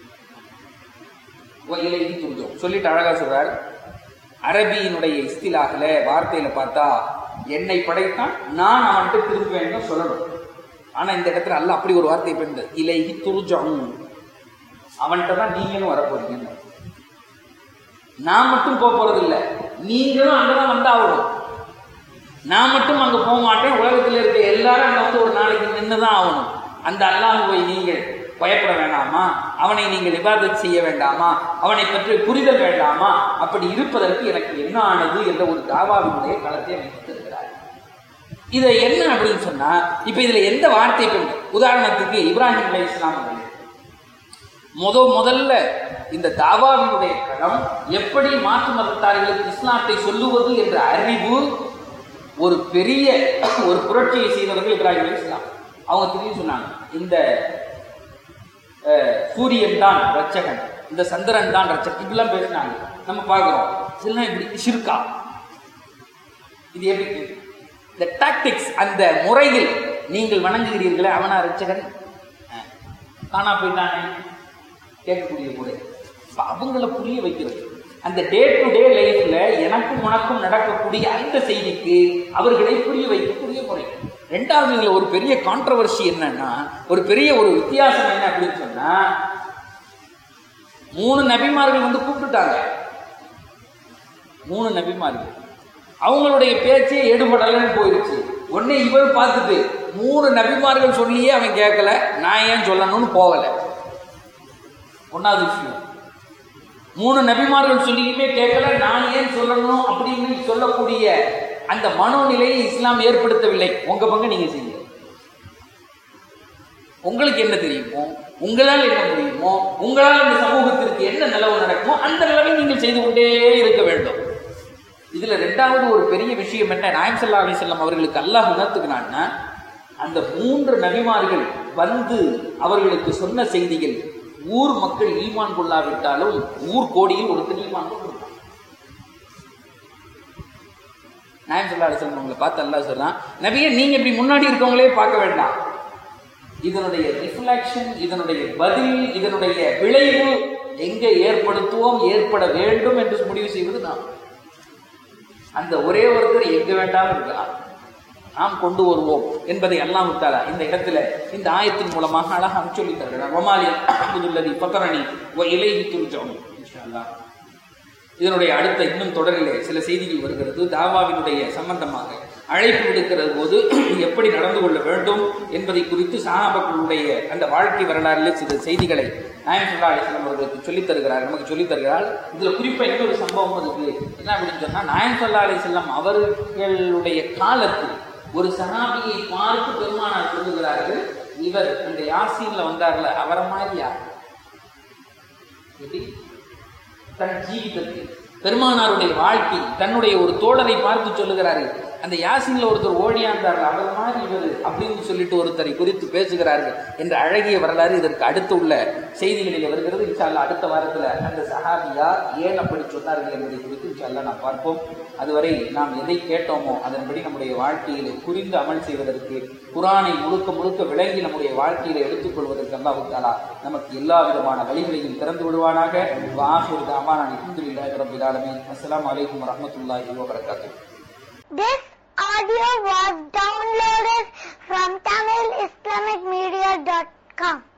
ஒ இலைஹி துருஜம் சொல்லிட்டு அழகா சொல்றார் அரபியினுடைய இஸ்திலாகல வார்த்தையில பார்த்தா என்னை படைத்தான் நான் அவன்கிட்ட திரும்புவேன்னு சொல்லணும் ஆனா இந்த இடத்துல அல்ல அப்படி ஒரு வார்த்தை பெண்டு இலைஹி துருஜம் அவன்கிட்ட தான் நீங்களும் வரப்போறீங்க நான் மட்டும் போக போறது இல்ல நீங்களும் அங்கதான் வந்தாகணும் நான் மட்டும் அங்க போக மாட்டேன் உலகத்துல இருக்க எல்லாரும் அங்க வந்து ஒரு நாளைக்கு நின்றுதான் ஆகணும் அந்த அல்லாஹுவை நீங்கள் பயப்பட வேண்டாமா அவனை நீங்கள் இபாதத் செய்ய வேண்டாமா அவனை பற்றி புரிதல் வேண்டாமா அப்படி இருப்பதற்கு எனக்கு என்ன ஆனது என்ற ஒரு தாவாவினுடைய களத்தை அமைத்திருக்கிறார் இதை என்ன அப்படின்னு சொன்னா இப்ப இதுல எந்த வார்த்தை கொண்டு உதாரணத்துக்கு இப்ராஹிம் அலை இஸ்லாம் அவர்கள் முத முதல்ல இந்த தாவாவினுடைய களம் எப்படி மாற்று மதத்தார்களுக்கு இஸ்லாத்தை சொல்லுவது என்ற அறிவு ஒரு பெரிய ஒரு புரட்சியை செய்தவர்கள் இப்ராஹிம் அலி இஸ்லாம் அவங்க திரும்பி சொன்னாங்க இந்த அஹ், சூரியன் தான் ரட்சகன் இந்த சந்திரன் தான் ரட்சகன் இப்படிலாம் பேசினாங்க நம்ம பார்க்கிறோம் சில இப்படி ஷிர்கா இது எப்படி இந்த டாக்டிக்ஸ் அந்த முறையில் நீங்கள் வணங்குகிறீர்களே அவனா ரட்சகன் அஹ், காணா போயிட்டானே கேட்கக்கூடிய முறை அப்ப அவங்கள புரிய வைக்கிறது அந்த டே டு டே லைஃப்ல எனக்கும் உனக்கும் நடக்கக்கூடிய அந்த செய்திக்கு அவர்களை புரிய வைக்கக்கூடிய முறை ரெண்டாவது இதுல ஒரு பெரிய கான்ட்ரவர்சி என்னன்னா ஒரு பெரிய ஒரு வித்தியாசம் என்ன அப்படின்னு சொன்னா மூணு நபிமார்கள் வந்து கூப்பிட்டுட்டாங்க மூணு நபிமார்கள் அவங்களுடைய பேச்சே எடுபடலன்னு போயிடுச்சு உடனே இவர் பார்த்துட்டு மூணு நபிமார்கள் சொல்லியே அவன் கேட்கல நான் ஏன் சொல்லணும்னு போகல ஒன்னாவது விஷயம் மூணு நபிமார்கள் சொல்லியுமே கேட்கல நான் ஏன் சொல்லணும் அப்படின்னு சொல்லக்கூடிய அந்த மனோநிலையை இஸ்லாம் ஏற்படுத்தவில்லை உங்க பங்கு நீங்க செய்யுங்க உங்களுக்கு என்ன தெரியுமோ உங்களால் என்ன முடியுமோ உங்களால் இந்த சமூகத்திற்கு என்ன நிலவு நடக்குமோ அந்த நிலவை நீங்கள் செய்து கொண்டே இருக்க வேண்டும் இதுல ரெண்டாவது ஒரு பெரிய விஷயம் என்ன நாயம் சல்லா அலி செல்லம் அவர்களுக்கு அல்லாஹ் உணர்த்துக்கிறான்னா அந்த மூன்று நபிமார்கள் வந்து அவர்களுக்கு சொன்ன செய்திகள் ஊர் மக்கள் ஈமான் கொள்ளாவிட்டாலும் ஊர் கோடியில் ஒருத்தர் ஈமான் கொண்டிருப்பான் நாயம் சல்லா அலி செல்லம் அவங்களை பார்த்து அல்லாஹ் சொல்றான் நபியே நீங்க இப்படி முன்னாடி இருக்கவங்களே பார்க்க வேண்டாம் இதனுடைய ரிஃப்ளெக்ஷன் இதனுடைய பதில் இதனுடைய விளைவு எங்கே ஏற்படுத்துவோம் ஏற்பட வேண்டும் என்று முடிவு செய்வது நாம் அந்த ஒரே ஒருத்தர் எங்க வேண்டாலும் இருக்கலாம் நாம் கொண்டு வருவோம் என்பதை அல்லாஹ் தாலா இந்த இடத்துல இந்த ஆயத்தின் மூலமாக அழகாக சொல்லி தருகிறார் ஒமாலி அஹமதுல்லதி பக்கரணி ஒ இலைஹி துர்ஜம் இன்ஷா அல்லாஹ் இதனுடைய அடுத்த இன்னும் தொடரிலே சில செய்திகள் வருகிறது தாவாவினுடைய சம்பந்தமாக அழைப்பு விடுக்கிற போது எப்படி நடந்து கொள்ள வேண்டும் என்பதை குறித்து சஹாபாக்களுடைய அந்த வாழ்க்கை வரலாறிலே சில செய்திகளை நாயம் சொல்லா அலிஸ்லாம் அவர்களுக்கு சொல்லித் தருகிறார் நமக்கு சொல்லித் தருகிறார் இதுல குறிப்பா இன்னொரு சம்பவம் இருக்கு என்ன அப்படின்னு சொன்னா நாயம் சொல்லா அலிஸ்லாம் அவர்களுடைய காலத்தில் ஒரு சஹாபியை பார்த்து பெருமானார் சொல்லுகிறார்கள் இவர் இந்த யாசீன்ல வந்தார்ல அவரை மாதிரி யார் எப்படி தன் ஜீவிதத்தில் பெருமானாருடைய வாழ்க்கை தன்னுடைய ஒரு தோழரை பார்த்து சொல்லுகிறாரு அந்த யாசின்ல ஒருத்தர் ஓடியாந்தார்கள் அவர் மாதிரி இவர் அப்படின்னு சொல்லிட்டு ஒருத்தரை குறித்து பேசுகிறார்கள் என்ற அழகிய வரலாறு இதற்கு அடுத்து உள்ள செய்திகளில் வருகிறது இன்ஷால்லா அடுத்த வாரத்தில் அந்த சஹாபியா ஏன் அப்படி சொன்னார்கள் என்பதை குறித்து இன்ஷால்லா நாம் பார்ப்போம் அதுவரை நாம் எதை கேட்டோமோ அதன்படி நம்முடைய வாழ்க்கையிலே புரிந்து அமல் செய்வதற்கு குரானை முழுக்க முழுக்க விளங்கி நம்முடைய வாழ்க்கையில எடுத்துக்கொள்வதற்கு அல்லாஹ் தாலா நமக்கு எல்லா விதமான வழிகளையும் திறந்து விடுவானாக வாஹிர் தாமான் அல்ஹம்துலில்லாஹி ரப்பில் ஆலமீன் அஸ்ஸலாமு அலைக்கும் வரஹ்மத்துல்லாஹி வபரகாத்துஹு This audio was downloaded from TamilIslamicMedia.com.